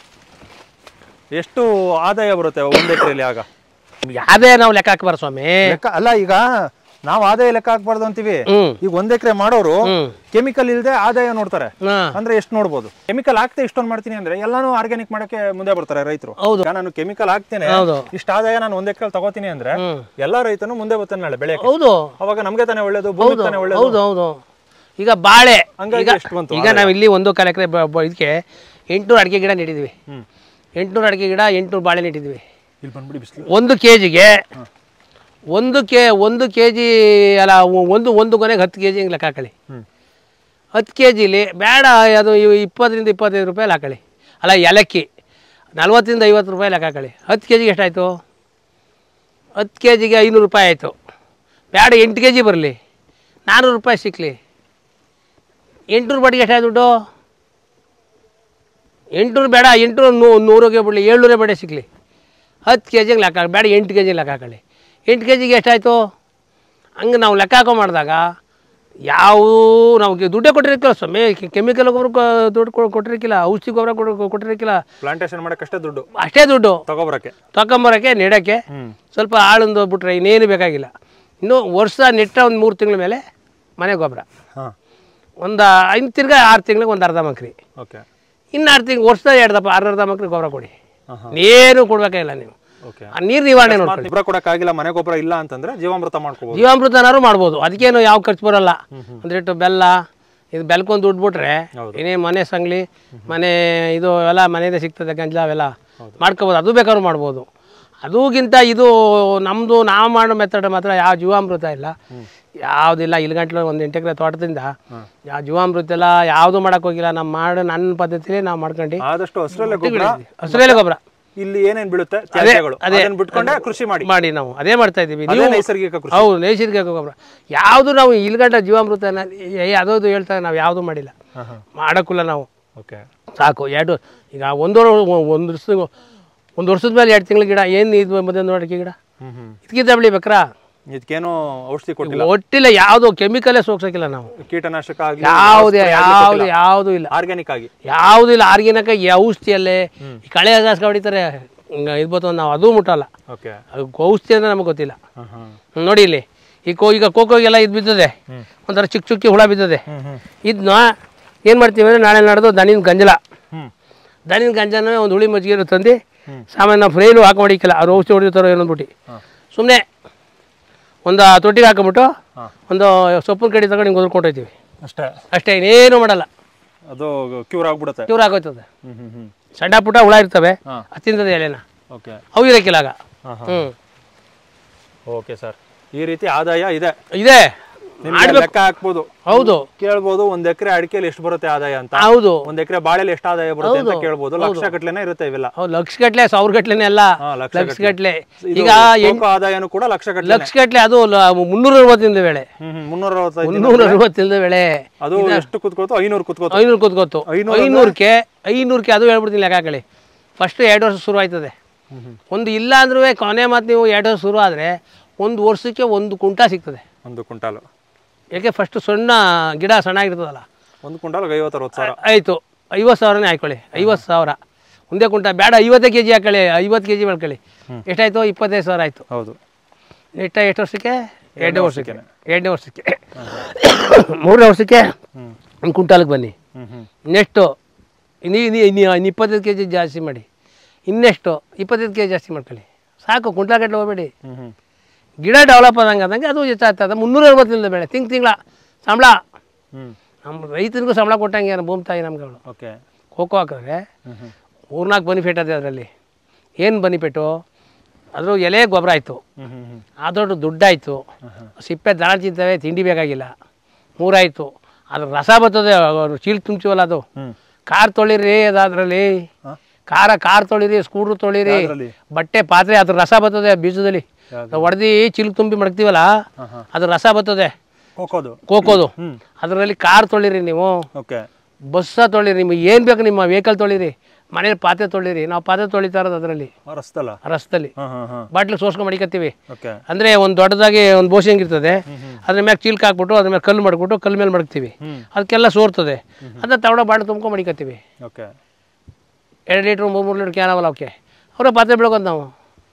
ಎಷ್ಟು ಆದಾಯ ಬರುತ್ತೆ ಒಂದ್ ಎಕರೆಯಲ್ಲಿ ಆಗ ಯಾವುದೇ ನಾವು ಲೆಕ್ಕ ಹಾಕ್ಬಾರ ಸ್ವಾಮಿ ಲೆಕ್ಕ ಅಲ್ಲ ಈಗ ನಾವು ಆದಾಯ ಲೆಕ್ಕ ಹಾಕ್ಬಾರ್ದು ಅಂತೀವಿ ಹ್ಞೂ ಈಗ ಒಂದ್ ಎಕರೆ ಮಾಡೋರು ಹ್ಮ್. ಕೆಮಿಕಲ್ ಇಲ್ಲದೆ ಆದಾಯ ನೋಡ್ತಾರೆ ಹಾಂ ಅಂದ್ರೆ ಎಷ್ಟು ನೋಡ್ಬೋದು ಕೆಮಿಕಲ್ ಹಾಕ್ತೆ ಇಷ್ಟೊಂದು ಮಾಡ್ತೀನಿ ಅಂದ್ರೆ ಎಲ್ಲಾನು ಆರ್ಗ್ಯಾನಿಕ್ ಮಾಡಕ್ಕೆ ಮುಂದೆ ಬರ್ತಾರೆ ರೈತರು ಹೌದು. ಈಗ ನಾನು ಕೆಮಿಕಲ್ ಹಾಕ್ತೇನೆ ಹೌದು. ಇಷ್ಟ ಆದಾಯ ನಾನು ಒಂದ್ ಎಕರೆ ತಗೋತೀನಿ ಅಂದ್ರೆ ಹ್ಮ್. ಎಲ್ಲಾ ರೈತನು ಮುಂದೆ ಬರ್ತಾನೆ ನಾಳೆ ಬೆಳೆಯಕ್ಕೆ ಹೌದು ಅವಾಗ ನಮ್ಗೆ ತಾನೇ ಒಳ್ಳೇದು ಭೂಮಿಗೆ ತಾನೇ ಒಳ್ಳೇದು ಹೌದು ಹೌದು ಈಗ ಬಾಳೆ ಹಂಗಾಗಿ ಈಗ ಎಷ್ಟು ಬಂತು ಈಗ ನಾವು ಇಲ್ಲಿ ಒಂದು ಕಾಲ ಎಕರೆ ಇದಕ್ಕೆ ಎಂಟುನೂರು ಅಡಿಕೆ ಗಿಡ ನೆಟ್ಟಿದ್ವಿ ಹ್ಮ್ ಎಂಟುನೂರು ಅಡಿಕೆ ಗಿಡ ಎಂಟುನೂರು ಬಾಳೆ ನೆಟ್ಟಿದ್ವಿ ಇಲ್ಲಿ ಬಂದ್ಬಿಡಿ ಬಿಸಿಲು ಒಂದು ಕೆ ಜಿಗೆ ಒಂದು ಕೆ ಒಂದು ಕೆ ಜಿ ಅಲ್ಲ ಒ- ಒಂದು ಒಂದು ಕೊನೆಗೆ ಹತ್ತು ಕೆ ಜಿ ಹಿಂಗೆ ಲೆಕ್ಕ ಹಾಕೊಳ್ಳಿ ಹ್ಮ್ ಹತ್ತು ಕೆ ಜಿಲಿ ಬೇಡ ಅದು ಇವು ಇಪ್ಪತ್ತರಿಂದ ಇಪ್ಪತ್ತೈದು ರೂಪಾಯಿ ಲೆಕ್ಕ ಹಾಕೊಳ್ಳಿ ಅಲ್ಲ ಏಲಕ್ಕಿ ನಲ್ವತ್ತರಿಂದ ಐವತ್ತು ರೂಪಾಯಿ ಲೆಕ್ಕ ಹಾಕೊಳ್ಳಿ ಹತ್ತು ಕೆ ಜಿಗೆ ಎಷ್ಟಾಯಿತು ಹತ್ತು ಕೆ ಜಿಗೆ ಐನೂರು ರೂಪಾಯಿ ಆಯಿತು ಬೇಡ ಎಂಟು ಕೆ ಜಿ ಬರಲಿ ನಾನ್ನೂರು ರೂಪಾಯಿ ಸಿಕ್ಕಲಿ ಎಂಟುನೂರು ಬಾಟಿಗೆ ಎಷ್ಟಾಯ್ತು ದುಡ್ಡು ಎಂಟುನೂರು ಬೇಡ ಎಂಟುನೂರು ನೂ ನೂರಿಗೆ ಬಿಡಲಿ ಏಳ್ನೂರೇ ಬೇಡ ಸಿಕ್ಕಲಿ ಹತ್ತು ಕೆ ಜಿಗೆ ಲೆಕ್ಕ ಹಾಕಿ ಬೇಡ ಎಂಟು ಕೆ ಜಿ ಲೆಕ್ಕ ಹಾಕೊಳ್ಳಿ ಎಂಟು ಕೆ ಜಿಗೆ ಎಷ್ಟಾಯಿತು ಹಂಗೆ ನಾವು ಲೆಕ್ಕ ಹಾಕೋ ಮಾಡಿದಾಗ ಯಾವ ನಾವು ದುಡ್ಡೇ ಕೊಟ್ಟಿರಕ್ಕಿಲ್ಲ ಸ್ವಾಮಿ ಕೆಮಿಕಲ್ ಗೊಬ್ಬರ ಕೊ- ದುಡ್ಡು ಕೊ- ಕೊಟ್ಟಿರಕ್ಕಿಲ್ಲ ಔಷಧಿ ಗೊಬ್ಬರ ಕೊಡ್- ಕೊಟ್ಟಿರಕ್ಕಿಲ್ಲ ಪ್ಲಾಂಟೇಶನ್ ಮಾಡಕ್ಕಷ್ಟೇ ದುಡ್ಡು ಅಷ್ಟೇ ದುಡ್ಡು ತಗೊಬರಕ್ಕೆ ತಗೊಂಬರೋಕ್ಕೆ ನೆಡೋಕ್ಕೆ ಹ್ಮ್ ಸ್ವಲ್ಪ ಆಳೊಂದು ಬಿಟ್ರೆ ಇನ್ನೇನು ಬೇಕಾಗಿಲ್ಲ ಇನ್ನು ವರ್ಷ ನೆಟ್ಟ ಒಂದು ಮೂರು ತಿಂಗಳ ಮೇಲೆ ಮನೆ ಗೊಬ್ಬರ ಹಾ ಒಂದು ಐದು ತಿರ್ಗಾ ಆರು ತಿಂಗಳಿಗೆ ಒಂದು ಅರ್ಧ ಮಕ್ರಿ ಓಕೆ ಇನ್ನು ಆರು ತಿಂಗಳು ವರ್ಷದ ಎರಡು ದಪ್ಪ ಅರ್ಧ ಅರ್ಧ ಮಕ್ರಿ ಗೊಬ್ಬರ ಕೊಡಿ ಹಾ ಹಾ ಏನು ಕೊಡ್ಬೇಕಾಗಿಲ್ಲ ನೀವು ಓಕೆ ಆ ನೀರು ನಿವಾರಣೆ ನೋಡಿ ಗೊಬ್ಬರ ಕೊಡಕ್ಕಾಗಿಲ್ಲ ಮನೆ ಗೊಬ್ಬರ ಇಲ್ಲ ಅಂತಂದ್ರೆ ಜೀವಾಮೃತ ಮಾಡ್ಕೋಬಹುದು ಜೀವಾಮೃತನಾರು ಮಾಡ್ಬೋದು ಅದಕ್ಕೇನು ಯಾವ ಖರ್ಚು ಬರಲ್ಲ ಒಂದಿಟ್ಟು ಬೆಲ್ಲ ಇದು ಬೆಲ್ಕೊಂದು ದುಡ್ಡು ಬಿಟ್ರೆ ಹೌದು. ಏನೇ ಮನೆ ಸಂಗ್ಲಿ ಮನೆ ಇದು ಎಲ್ಲ ಮನೆಯದೇ ಸಿಗ್ತದೆ ಗಂಜಲ ಅವೆಲ್ಲ ಮಾಡ್ಕೋಬೋದು ಅದು ಬೇಕಾದ್ರೂ ಮಾಡ್ಬೋದು ಅದೂಗಿಂತ ಇದು ನಮ್ಮದು ನಾವು ಮಾಡೋ ಮೆಥಡ್ ಮಾತ್ರ ಯಾವ ಜೀವಾಮೃತ ಇಲ್ಲ ಯಾವುದಿಲ್ಲ ಇಲ್ಲಿ ಗಂಟ್ಲು ಒಂದು ಎಂಟು ಎಕರೆ ತೋಟದಿಂದ ಯಾವ ಜೀವಾಮೃತ ಇಲ್ಲ ಯಾವುದು ಮಾಡೋಕೆ ಹೋಗಿಲ್ಲ ನಾವು ಮಾಡೋ ನನ್ನ ಪದ್ಧತಿಲಿ ನಾವು ಮಾಡ್ಕೊಂಡು ಆದಷ್ಟು ಹಸಿರಲ್ಲೇ ಗೊಬ್ಬರ ಹಸಿರೆಲೆ ಗೊಬ್ಬರ ಇಲ್ಲಿ ಏನೇನ್ ಬೀಳುತ್ತೆ ತ್ಯಾಜ್ಯಗಳು ಅದನ್ನ ಬಿಟ್ಕೊಂಡೆ ಕೃಷಿ ಮಾಡಿ ಮಾಡಿ ನಾವು ಅದೇ ಮಾಡ್ತಾ ಇದ್ದೀವಿ ಅದೇ ನೀವು ನೈಸರ್ಗಿಕ ಕೃಷಿ ಹೌದು ನೈಸರ್ಗಿಕ ಗೊಬ್ಬರ ಯಾವುದು ನಾವು ಇಲ್ಗಂಟ ಜೀವಾಮೃತ ಯಾವುದೋ ಹೇಳ್ತಾರೆ ನಾವು ಯಾವುದು ಮಾಡಿಲ್ಲ ಹಾ ಹಾ ಮಾಡೋಕ್ಕಿಲ್ಲ ನಾವು ಓಕೆ ಸಾಕು ಎರಡು ಈಗ ಒಂದು ಒಂದು ವರ್ಷ ಒಂದು ವರ್ಷದ ಮೇಲೆ ಎರಡು ತಿಂಗಳ ಗಿಡ ಏನು ಇದು ಮಧ್ಯ ನೋಡೋಕೆ ಗಿಡ ಹ್ಮ್ ಹ್ಮ್ ಇದಕ್ಕಿಂತ ಬೆಳಿಬೇಕ್ರಾ ಇದಕ್ಕೇನು ಔಷಧಿ ಕೊಟ್ಟಿಲ್ಲ ಒಟ್ಟಿಲ್ಲ ಯಾವುದು ಕೆಮಿಕಲೇ ಸೋಗ್ಸೋಕ್ಕಿಲ್ಲ ನಾವು ಕೀಟನಾಶಕ ಆಗ್ಲಿ ಯಾವುದೇ ಯಾವುದು ಯಾವುದು ಇಲ್ಲ ಆರ್ಗ್ಯಾನಿಕ್ ಆಗಿ ಯಾವುದೂ ಇಲ್ಲ ಆರ್ಗಿನಕ ಔಷಧಿಯಲ್ಲೇ ಈ ಕಳೆ ಜಾಸ್ತಿ ಹೊಡಿತಾರೆ ಹಿಂಗೆ ಇದು ಬರ್ತದೆ ನಾವು ಅದೂ ಮುಟ್ಟಲ್ಲ ಓಕೆ ಅದು ಔಷಧಿ ಅಂದ್ರೆ ನಮಗೆ ಗೊತ್ತಿಲ್ಲ ಹಾ ಹಾ ಹ್ಮ್, ನೋಡಿ ಇಲ್ಲಿ ಈ ಕೋ ಈಗ ಕೋಕೋಗೆಲ್ಲ ಇದು ಬಿದ್ದದೆ ಒಂಥರ ಚಿಕ್ಕ ಚಿಕ್ಕ ಹುಳ ಬಿದ್ದದೆ ಹ್ಮ್ ಹ್ಮ್ ಇದನ್ನ ಏನು ಮಾಡ್ತೀವಿ ಅಂದರೆ ನಾಳೆ ನಡೆದು ದನಿನ ಗಂಜಲ ಹ್ಮ್ ದನಿನ ಗಂಜನ ಒಂದು ಹುಳಿ ಮಜ್ಜಿಗೆ ತಂದು ಸಾಮಾನ್ಯ ನಾವು ಫ್ರೈಲು ಹಾಕಿ ಹೊಡಿಕಿಲ್ಲ ಅವ್ರು ಔಷಧಿ ಹೊಡಿತಾರೋ ಏನಂದ್ಬಿಟ್ಟು ಹಾ. ಸುಮ್ಮನೆ ಒಂದು ತೊಟ್ಟಿಗೆ ಹಾಕೊಂಬಿಟ್ಟು ಹಾ. ಒಂದು ಸೊಪ್ಪಿನ ಕಡೆ ತಗೊಂಡು ಹಿಂಗೆ ಒದ್ಕೊಟ್ಟೋಯ್ತೀವಿ ಅಷ್ಟೇ ಅಷ್ಟೇ ಇನ್ನೇನು ಮಾಡಲ್ಲ ಅದು ಕ್ಯೂರ್ ಆಗ್ಬಿಡುತ್ತೆ ಕ್ಯೂರ್ ಆಗೋಯ್ತದೆ ಹ್ಮ್ ಹ್ಮ್ ಹ್ಮ್ ಸಣ್ಣ ಪುಟ್ಟ ಹುಳ ಇರ್ತವೆ ಹಾ. ಅದು ತಿಂತದೆ ಎಲೆನ ಓಕೆ ಅವು ಇರೋಕ್ಕಿಲ್ಲ ಆಗ ಹಾ ಹಾ ಹ್ಞೂ ಓಕೆ ಸರ್ ಈ ರೀತಿ ಆದಾಯ ಇದೆ ಇದೆ ನಿಮ್ಗೆ ಲೆಕ್ಕ ಹಾಕ್ಬೋದು ಹೌದು ಕೇಳ್ಬೋದು ಒಂದ್ ಎಕರೆ ಅಡಿಕೆಲಿ ಎಷ್ಟು ಬರುತ್ತೆ ಆದಾಯ ಅಂತ ಹೌದು ಒಂದ್ ಎಕರೆ ಬಾಳೆಲಿ ಎಷ್ಟು ಆದಾಯ ಬರುತ್ತೆ ಅಂತ ಕೇಳ್ಬೋದು ಲಕ್ಷ ಗಟ್ಲೆನೇ ಇರುತ್ತೆ ಇವೆಲ್ಲ ಹೌದು ಲಕ್ಷ ಗಟ್ಲೆ ಸಾವಿರ ಗಟ್ಲೆನೇ ಅಲ್ಲ ಹಾ, ಲಕ್ಷ ಲಕ್ಷ ಗಟ್ಲೆ ಇದು ಈಗ ಕೋಕೋ ಆದಾಯನೂ ಕೂಡ ಲಕ್ಷ ಗಟ್ಲೆ ಲಕ್ಷ ಗಟ್ಲೆ ಅದು ಲ- ಮುನ್ನೂರ ಅರವತ್ತಿಂದ ವೇಳೆ ಹ್ಮ್ ಹ್ಮ್ ಮುನ್ನೂರ ಅರವತ್ತೈದು ದಿನ. ಮುನ್ನೂರ ಅರವತ್ತಿಲ್ದ ವೇಳೆ ಅದು ಎಷ್ಟು ಕುತ್ಕೋತು ಐನೂರು ಕುತ್ಕೋತು ಐನೂರು ಕೂತ್ಕೋತು ಐನೂರು ಐನೂರಕ್ಕೆ ಐನೂರಕ್ಕೆ ಅದು ಹೇಳ್ಬಿಡ್ತೀನಿ ಲೆಕ್ಕ ಹಾಕೊಳ್ಳಿ ಫಸ್ಟ್ ಎರಡು ವರ್ಷ ಶುರು ಆಯ್ತದೆ ಹ್ಮ್ ಹ್ಮ್ ಒಂದು ಇಲ್ಲ ಅಂದ್ರೂ ಕೊನೆ ಮಾತು ನೀವು ಎರಡು ವರ್ಷ ಶುರು ಆದರೆ ಒಂದು ವರ್ಷಕ್ಕೆ ಒಂದು ಕುಂಟ ಸಿಗ್ತದೆ ಒಂದು ಕ್ವಿಂಟಾಲು ಯಾಕೆ ಫಸ್ಟ್ ಸಣ್ಣ ಗಿಡ ಸಣ್ಣಾಗಿರ್ತದಲ್ಲ ಒಂದು ಕ್ವಿಂಟಾಲ್ ಐವತ್ತು ಅರವತ್ತು ಸಾವಿರ ಆಯಿತು ಐವತ್ತು ಸಾವಿರನೇ ಹಾಕೊಳ್ಳಿ ಐವತ್ತು ಸಾವಿರ ಒಂದೇ ಕುಂಟ ಬೇಡ ಐವತ್ತೇ ಕೆ ಜಿ ಹಾಕೊಳ್ಳಿ ಐವತ್ತು ಕೆ ಜಿ ಮಾಡ್ಕೊಳ್ಳಿ ಎಷ್ಟಾಯಿತು ಇಪ್ಪತ್ತೈದು ಸಾವಿರ ಆಯಿತು ಹೌದು ಎಷ್ಟ ಎಷ್ಟು ವರ್ಷಕ್ಕೆ ಎರಡನೇ ವರ್ಷಕ್ಕೆ ಎರಡನೇ ವರ್ಷಕ್ಕೆ ಮೂರನೇ ವರ್ಷಕ್ಕೆ ಹ್ಮ್ ಒಂದು ಕುಂಟಾಲಿಗೆ ಬನ್ನಿ ಹ್ಮ್ ಹ್ಮ್ ನೆಕ್ಸ್ಟು ನೀ ನೀ ನೀ- ನೀ ಇಪ್ಪತ್ತೈದು ಕೆ ಜಿ ಜಾಸ್ತಿ ಮಾಡಿ ಇನ್ನೆಷ್ಟು ಇಪ್ಪತ್ತೈದು ಕೆ ಜಿ ಜಾಸ್ತಿ ಮಾಡ್ಕೊಳ್ಳಿ ಸಾಕು ಕುಂಟಾಲ್ ಗಟ್ಟಲೆ ಹೋಗ್ಬೇಡಿ ಹ್ಮ್ ಹ್ಮ್ ಗಿಡ ಡೆವಲಪ್ ಆದಂಗೆ ಆದಂಗೆ ಅದು ಹೆಚ್ಚಾಗ್ತದೆ ಮುನ್ನೂರ ಅರವತ್ತರಿಂದ ಬೆಳೆ ತಿಂಗ್ ತಿಂಗಳ ಸಂಬಳ ಹ್ಮ್ ನಮ್ಮ ರೈತರಿಗೂ ಸಂಬಳ ಕೊಟ್ಟಂಗೆ ಏನು ಭೂಮಿ ತಾಯಿ ನಮ್ಗಳು ಓಕೆ ಖೋಖೋ ಹಾಕಿದ್ರೆ ಹ್ಮ್ ಹ್ಮ್ ಮೂರ್ನಾಲ್ಕು ಬೆನಿಫಿಟ್ ಅದೇ ಅದರಲ್ಲಿ ಏನು ಬೆನಿಫಿಟ್ಟು ಅದ್ರ ಎಲೆ ಗೊಬ್ಬರ ಆಯಿತು ಹ್ಮ್ ಹ್ಮ್ ಹ್ಮ್ ಆ ದೊಡ್ಡ ದುಡ್ಡಾಯಿತು ಸಿಪ್ಪೆ ದನ ತಿಂತವೆ ತಿಂಡಿ ಬೇಕಾಗಿಲ್ಲ ಮೂರಾಯಿತು ಅದ್ರ ರಸ ಬರ್ತದೆ ಅವ್ರು ಚೀಲ ತುಂಬ್ತೀವಲ್ಲ ಅದು ಹ್ಮ್ ಕಾರ್ ತೊಳಿರಿ ಅದಾದ್ರಲ್ಲಿ ಹಾ? ಕಾರ ಕಾರ್ ತೊಳಿರಿ ಸ್ಕೂಟ್ರ್ ತೊಳಿರಿ ಯಾವ್ದ್ರಲ್ಲಿ? ಬಟ್ಟೆ ಪಾತ್ರೆ ಅದ್ರ ರಸ ಬರ್ತದೆ ಬೀಜದಲ್ಲಿ ಯಾವ್ದು? ಹೊಡೆದು ಚೀಲ ತುಂಬಿ ಮಡಗ್ತೀವಲ್ಲ ಹಾ ಹಾ ಅದ್ರ ರಸ ಬರ್ತದೆ ಹೋಗೋದು ಕೋಕೋದು ಹ್ಮ್ ಅದರಲ್ಲಿ ಕಾರ್ ತೊಳಿರಿ ನೀವು ಓಕೆ ಬಸ್ಸ ತೊಳಿರಿ ನಿಮಗೆ ಏನು ಬೇಕು ನಿಮ್ಮ ವೆಹಿಕಲ್ ತೊಳಿರಿ ಮನೇಲಿ ಪಾತ್ರೆ ತೊಳಿರಿ ನಾವು ಪಾತ್ರೆ ತೊಳಿತಾ ಇರೋದು ಅದರಲ್ಲಿ ರಸ್ತಲ್ಲ ರಸ್ತಲ್ಲಿ ಹಾಂ ಹಾಂ ಹಾಂ ಬಾಟ್ಲು ಸೋಸ್ಕೊಂಡು ಮಡಿಕತ್ತೀವಿ ಓಕೆ ಅಂದರೆ ಒಂದು ದೊಡ್ಡದಾಗಿ ಒಂದು ಬೋಸಿಂಗ್ ಇರ್ತದೆ ಅದ್ರ ಮೇಲೆ ಚೀಲ್ಕ ಹಾಕ್ಬಿಟ್ಟು ಅದ್ರ ಮೇಲೆ ಕಲ್ಲು ಮಾಡ್ಬಿಟ್ಟು ಕಲ್ಲು ಮೇಲೆ ಮಡಗ್ತೀವಿ ಹ್ಮ್. ಅದಕ್ಕೆಲ್ಲ ಸೋರ್ತದೆ ಅದನ್ನ ತವಡ ಬಾಟ್ಲು ತುಂಬ್ಕೊಂಡು ಮಡಿಕತ್ತೀವಿ ಓಕೆ ಎರಡು ಲೀಟ್ರ್ ಮೂರು ಮೂರು ಲೀಟ್ರ್ ಕ್ಯಾನ್ ಅವಲ್ಲ ಅವಕ್ಕೆ ಅವರೇ ಪಾತ್ರೆ ಬೆಳಗೋದು ನಾವು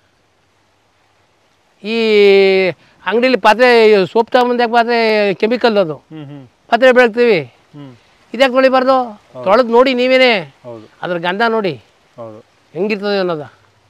ಈ ಅಂಗಡಿಲಿ ಪಾತ್ರೆ ಸೋಪ್ ತಗೊಂಬಂದು ಯಾಕೆ ಪಾತ್ರೆ ಕೆಮಿಕಲ್ ಅದು ಹ್ಞೂ ಹ್ಞೂ ಪಾತ್ರೆ ಬೆಳಗ್ತೀವಿ ಹ್ಞೂ ಇದ್ಯಾಕೆ ತೊಳಿಬಾರ್ದು ತೊಳೆದು ನೋಡಿ ನೀವೇನೇ ಹೌದು ಅದ್ರ ಗಂಧ ನೋಡಿ ಹೌದು ಹೆಂಗಿರ್ತದೆ ಅನ್ನೋದು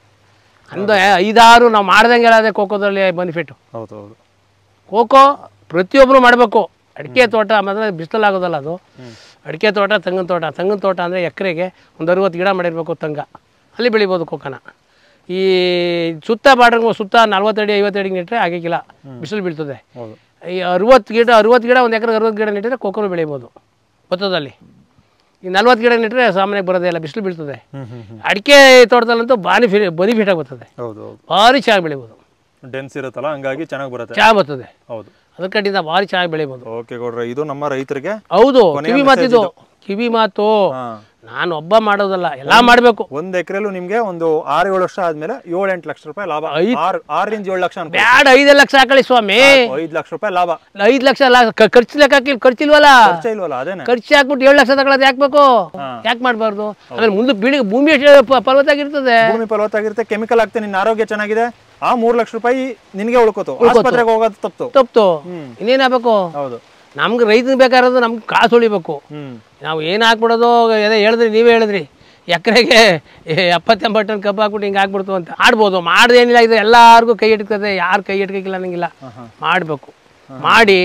ಅಂದ ಐದಾರು ನಾವು ಮಾಡ್ದಂಗೆಲ್ಲ ಅದೇ ಖೋಖೋದಲ್ಲಿ ಬೆನಿಫಿಟ್ಟು ಹೌದು ಹೌದು ಖೋಖೋ ಪ್ರತಿಯೊಬ್ಬರು ಮಾಡಬೇಕು ಅಡಿಕೆ ತೋಟ ಮಾತ್ರ ಬಿಸಿಲಲ್ಲಿ ಆಗೋದಲ್ಲ ಅದು ಹ್ಮ್. ಅಡಿಕೆ ತೋಟ ತೆಂಗಿನ ತೋಟ ತೆಂಗಿನ ತೋಟ ಅಂದರೆ ಎಕರೆಗೆ ಒಂದು ಅರುವತ್ತು ಗಿಡ ಮಾಡಿರ್ಬೇಕು ತಂಗ ಅಲ್ಲಿ ಬೆಳಿಬೋದು ಖೋಖೋನ ಈ ಸುತ್ತ ಬಾರ್ಡ್ರಂಗೆ ಸುತ್ತ ನಲ್ವತ್ತು ಅಡಿ ಐವತ್ತು ಅಡಿಗೆ ನೆಟ್ಟರೆ ಆಗಿಕ್ಕಿಲ್ಲ ಬಿಸಿಲು ಬೀಳ್ತದೆ ಹೌದು ಈ ಅರುವತ್ತು ಗಿಡ ಅರುವತ್ತು ಗಿಡ ಒಂದು ಎಕರೆಗೆ ಅರುವತ್ತು ಗಿಡ ನೆಟ್ಟಿದ್ರೆ ಖೋಖೋನು ಬೆಳಿಬೋದು ಭತ್ತದಲ್ಲಿ ಈ ನಲ್ವತ್ತು ಗಿಡ ನೆಟ್ಟರೆ ಸಾಮಾನ್ಯವಾಗಿ ಬರೋದೇ ಇಲ್ಲ ಬಿಸಿಲು ಬೀಳ್ತದೆ ಹ್ಞೂ ಹ್ಞೂ ಹ್ಞೂ ಅಡಿಕೆ ತೋಟದಲ್ಲಂತೂ ಬಾನಿಫಿ ಬೆನಿಫಿಟ್ ಆಗಿ ಬರ್ತದೆ ಹೌದು ಹೌದು ಭಾರಿ ಚೆನ್ನಾಗಿ ಬೆಳಿಬೋದು ಡೆನ್ಸ್ ಇರುತ್ತಲ್ಲ ಹಂಗಾಗಿ ಚೆನ್ನಾಗಿ ಬರುತ್ತೆ ಚೆನ್ನಾಗಿ ಬರ್ತದೆ ಹೌದು ಅದ್ರ ಕಡೆಯಿಂದ ಭಾರಿ ಚೆನ್ನಾಗಿ ಬೆಳಿಬೋದು ಓಕೆ ಗೌಡ್ರೆ ಇದು ನಮ್ಮ ರೈತರಿಗೆ ಹೌದು ಕೊನೆಯ ಕಿವಿ message ಮಾತಿದು ಕಿವಿ ಮಾತು ಹಾಂ ನಾನು ಒಬ್ಬ ಮಾಡೋದಲ್ಲ ಎಲ್ಲ ಮಾಡಬೇಕು ಒಂದ್ ಎಕರೆಲು ನಿಮ್ಗೆ ಒಂದು ಆರು ಏಳು ವರ್ಷ ಆದ್ಮೇಲೆ ಏಳು ಎಂಟು ಲಕ್ಷ ರೂಪಾಯಿ ಲಾಭ ಆರು ಆರರಿಂದ ಏಳು ಲಕ್ಷ ಅನ್ಕೋ ಬ್ಯಾಡ ಐದು ಲಕ್ಷ ಹಾಕೊಳ್ಳಿ ಸ್ವಾಮಿ ಐದು ಲಕ್ಷ ರೂಪಾಯಿ ಲಾಭ ಐದು ಲಕ್ಷ ಅಲ್ಲ ಕ- ಖರ್ಚು ಲೆಕ್ಕ ಹಾಕಿಲ್ಲ ಖರ್ಚಿಲ್ವಲ್ಲ ಖರ್ಚ ಇಲ್ವಲ್ಲ ಅದೇನೆ ಖರ್ಚು ಹಾಕ್ಬಿಟ್ಟು ಏಳು ಲಕ್ಷ ತಗೊಳ್ಳೋದು ಯಾಕೆ ಬೇಕು ಯಾಕೆ ಮಾಡಬಾರ್ದು ಆಮೇಲೆ ಮುಂದೆ ಬೀಳಿ ಭೂಮಿ ಎಷ್ಟು ಪ- ಫಲವತ್ತಾಗಿರ್ತದೆ ಭೂಮಿ ಫಲವತ್ತಾಗಿರುತ್ತೆ ಕೆಮಿಕಲ್ ಹಾಕ್ತೆ ನಿನ್ನ ಆರೋಗ್ಯ ಚೆನ್ನಾಗಿದೆ ಆ ಮೂರ್ ಲಕ್ಷ ರೂಪಾಯಿ ನಿನಗೆ ಉಳ್ಕೋತು ಆಸ್ಪತ್ರೆಗೆ ಹೋಗೋದು ತಪ್ತು ತಪ್ಪು ಇನ್ನೇನಾಗಬೇಕು ಹೌದು ನಮ್ಗೆ ರೈತನಿಗೆ ಬೇಕಾಗಿರೋದು ನಮ್ಗೆ ಕಾಸು ಉಳಿಬೇಕು ಹ್ಮ್ ನಾವು ಏನು ಹಾಕ್ಬಿಡೋದು ಅದೇ ಹೇಳಿದ್ರಿ ನೀವೇ ಹೇಳಿದ್ರಿ ಎಕರೆಗೆ ಎಪ್ಪತ್ತೆಂಬತ್ತು ಟನ್ ಕಬ್ಬು ಹಾಕ್ಬಿಟ್ಟು ಹಿಂಗೆ ಹಾಕ್ಬಿಡ್ತು ಅಂತ ಮಾಡ್ಬೋದು ಮಾಡ್ದೇನಿಲ್ಲ ಇದು ಎಲ್ಲರಿಗೂ ಕೈ ಇಟ್ಕೋದೆ ಯಾರು ಕೈ ಇಟ್ಕೋಕಿಲ್ಲ ಅನ್ನಂಗಿಲ್ಲ ಮಾಡಬೇಕು ಮಾಡಿ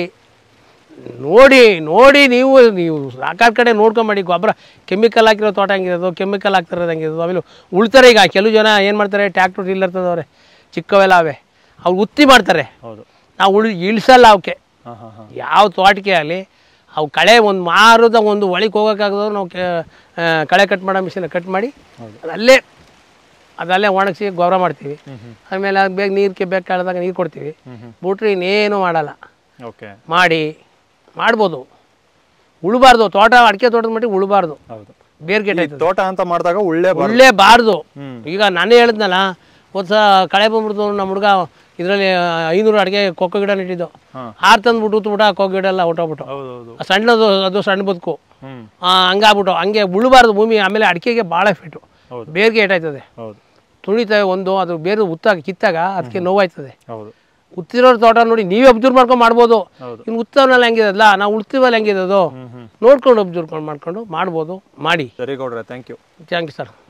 ನೋಡಿ ನೋಡಿ ನೀವು ನೀವು ಸಾಕಾದ ಕಡೆ ನೋಡ್ಕೊಂಡ್ ಮಾಡಿ ಗೊಬ್ಬರ ಕೆಮಿಕಲ್ ಹಾಕಿರೋ ತೋಟ ಹಂಗಿರೋದು ಕೆಮಿಕಲ್ ಹಾಕ್ತಿರೋದು ಹಂಗಿರೋದು ಆಮೇಲೆ ಉಳ್ತಾರೆ ಈಗ ಕೆಲವು ಜನ ಏನು ಮಾಡ್ತಾರೆ ಟ್ಯಾಕ್ಟ್ರ್ ಇಲ್ಲ ಇರ್ತದವ್ರೆ ಚಿಕ್ಕವೆಲ್ಲ ಅವೆ ಅವ್ರು ಉತ್ತಿ ಮಾಡ್ತಾರೆ ಹೌದು ನಾವು ಉಳಿ ಇಳಿಸಲ್ಲ ಅವಕ್ಕೆ ಹಾ ಹಾ ಹಾ ಯಾವ ತೋಟಕ್ಕೆ ಆಗಲಿ ಅವು ಕಳೆ ಒಂದು ಮಾರದ ಒಂದು ಒಳಗೆ ಹೋಗೋಕ್ಕಾಗದವ್ರು ನಾವು ಕೆ- ಆ, ಕಳೆ ಕಟ್ ಮಾಡೋ ಮಿಷಿನ್ ಕಟ್ ಮಾಡಿ ಅದಲ್ಲೇ ಅದಲ್ಲೇ ಒಣಗಿಸಿ ಗೊಬ್ಬರ ಮಾಡ್ತೀವಿ ಆಮೇಲೆ ಅದು ಬೇಗ ನೀರಿಗೆ ಬೇಕು ಕಳೆದಾಗ ನೀರು ಕೊಡ್ತೀವಿ ಬಿಟ್ರೆ ಇನ್ನೇನು ಮಾಡಲ್ಲ ಓಕೆ ಮಾಡಿ ಮಾಡ್ಬೋದು ಉಳ್ಬಾರ್ದು ತೋಟ ಅಡಿಕೆ ತೋಟದ ಮಟ್ಟಿಗೆ ಉಳ್ಬಾರ್ದು ಹೌದು ಬೇರೆ ಗೆಟ್ ಈ ತೋಟ ಅಂತ ಮಾಡಿದಾಗ ಒಳ್ಳೆ ಬರ ಒಳ್ಳೆ ಬಾರ್ದು ಹ್ಮ್. ಈಗ ನಾನೇ ಹೇಳಿದ್ನಲ್ಲ ಒಂದು ಸಲ ಕಳೆ ಬಂದ್ಬಿಡ್ತು ನಮ್ಮ ಹುಡುಗ ಇದರಲ್ಲಿ ಐನೂರು ಅಡಿಗೆ ಕೊಕ್ಕೋ ಗಿಡ ನೆಟ್ಟಿದ್ದು ಹಾ. ಆರು ತಂದ್ಬಿಟ್ಟು ಉತ್ಬಿಟ್ಟು ಆ ಕೊಕ್ಕೋ ಗಿಡ ಎಲ್ಲ ಹೊಟ್ಟೋಗ್ಬಿಟ್ಟು ಹೌದು ಹೌದು ಆ ಸಣ್ಣದು ಅದು ಸಣ್ಣ ಬದುಕು ಹ್ಮ್ ಆ, ಹಂಗಾಗ್ಬಿಟ್ಟು ಹಂಗೆ ಉಳ್ಬಾರ್ದು ಭೂಮಿ ಆಮೇಲೆ ಅಡಿಕೆಗೆ ಭಾಳ ಎಫೆಕ್ಟು ಹೌದು. ಬೇರ್ಗೆ ಏಟಾಯ್ತದೆ ಹೌದು ತುಳಿತವೆ ಒಂದು ಅದು ಬೇರೆ ಉತ್ತಾಗ ಕಿತ್ತಾಗ ಅದಕ್ಕೆ ನೋವಾಯ್ತದೆ ಹೌದು ಉತ್ತಿರೋ ತೋಟ ನೋಡಿ ನೀವೇ ಅಬ್ಸರ್ವ್ ಮಾಡ್ಕೊಂಡು ಮಾಡ್ಬೋದು ಹೌದು. ಇನ್ನು ಉತ್ತವನಲ್ಲಿ ಹೆಂಗಿದಲ್ಲ ನಾವು ಉಳ್ತೀವಲ್ಲ ಹೆಂಗಿದೆ ಅದು ಹ್ಮ್ ಹ್ಮ್ ನೋಡ್ಕೊಂಡು ಅಬ್ಸರ್ವ್ ಮಾಡ್ಕೊಂಡು ಮಾಡ್ಬೋದು ಮಾಡಿ ಸರಿ ಗೌಡ್ರೆ thank you thank you sir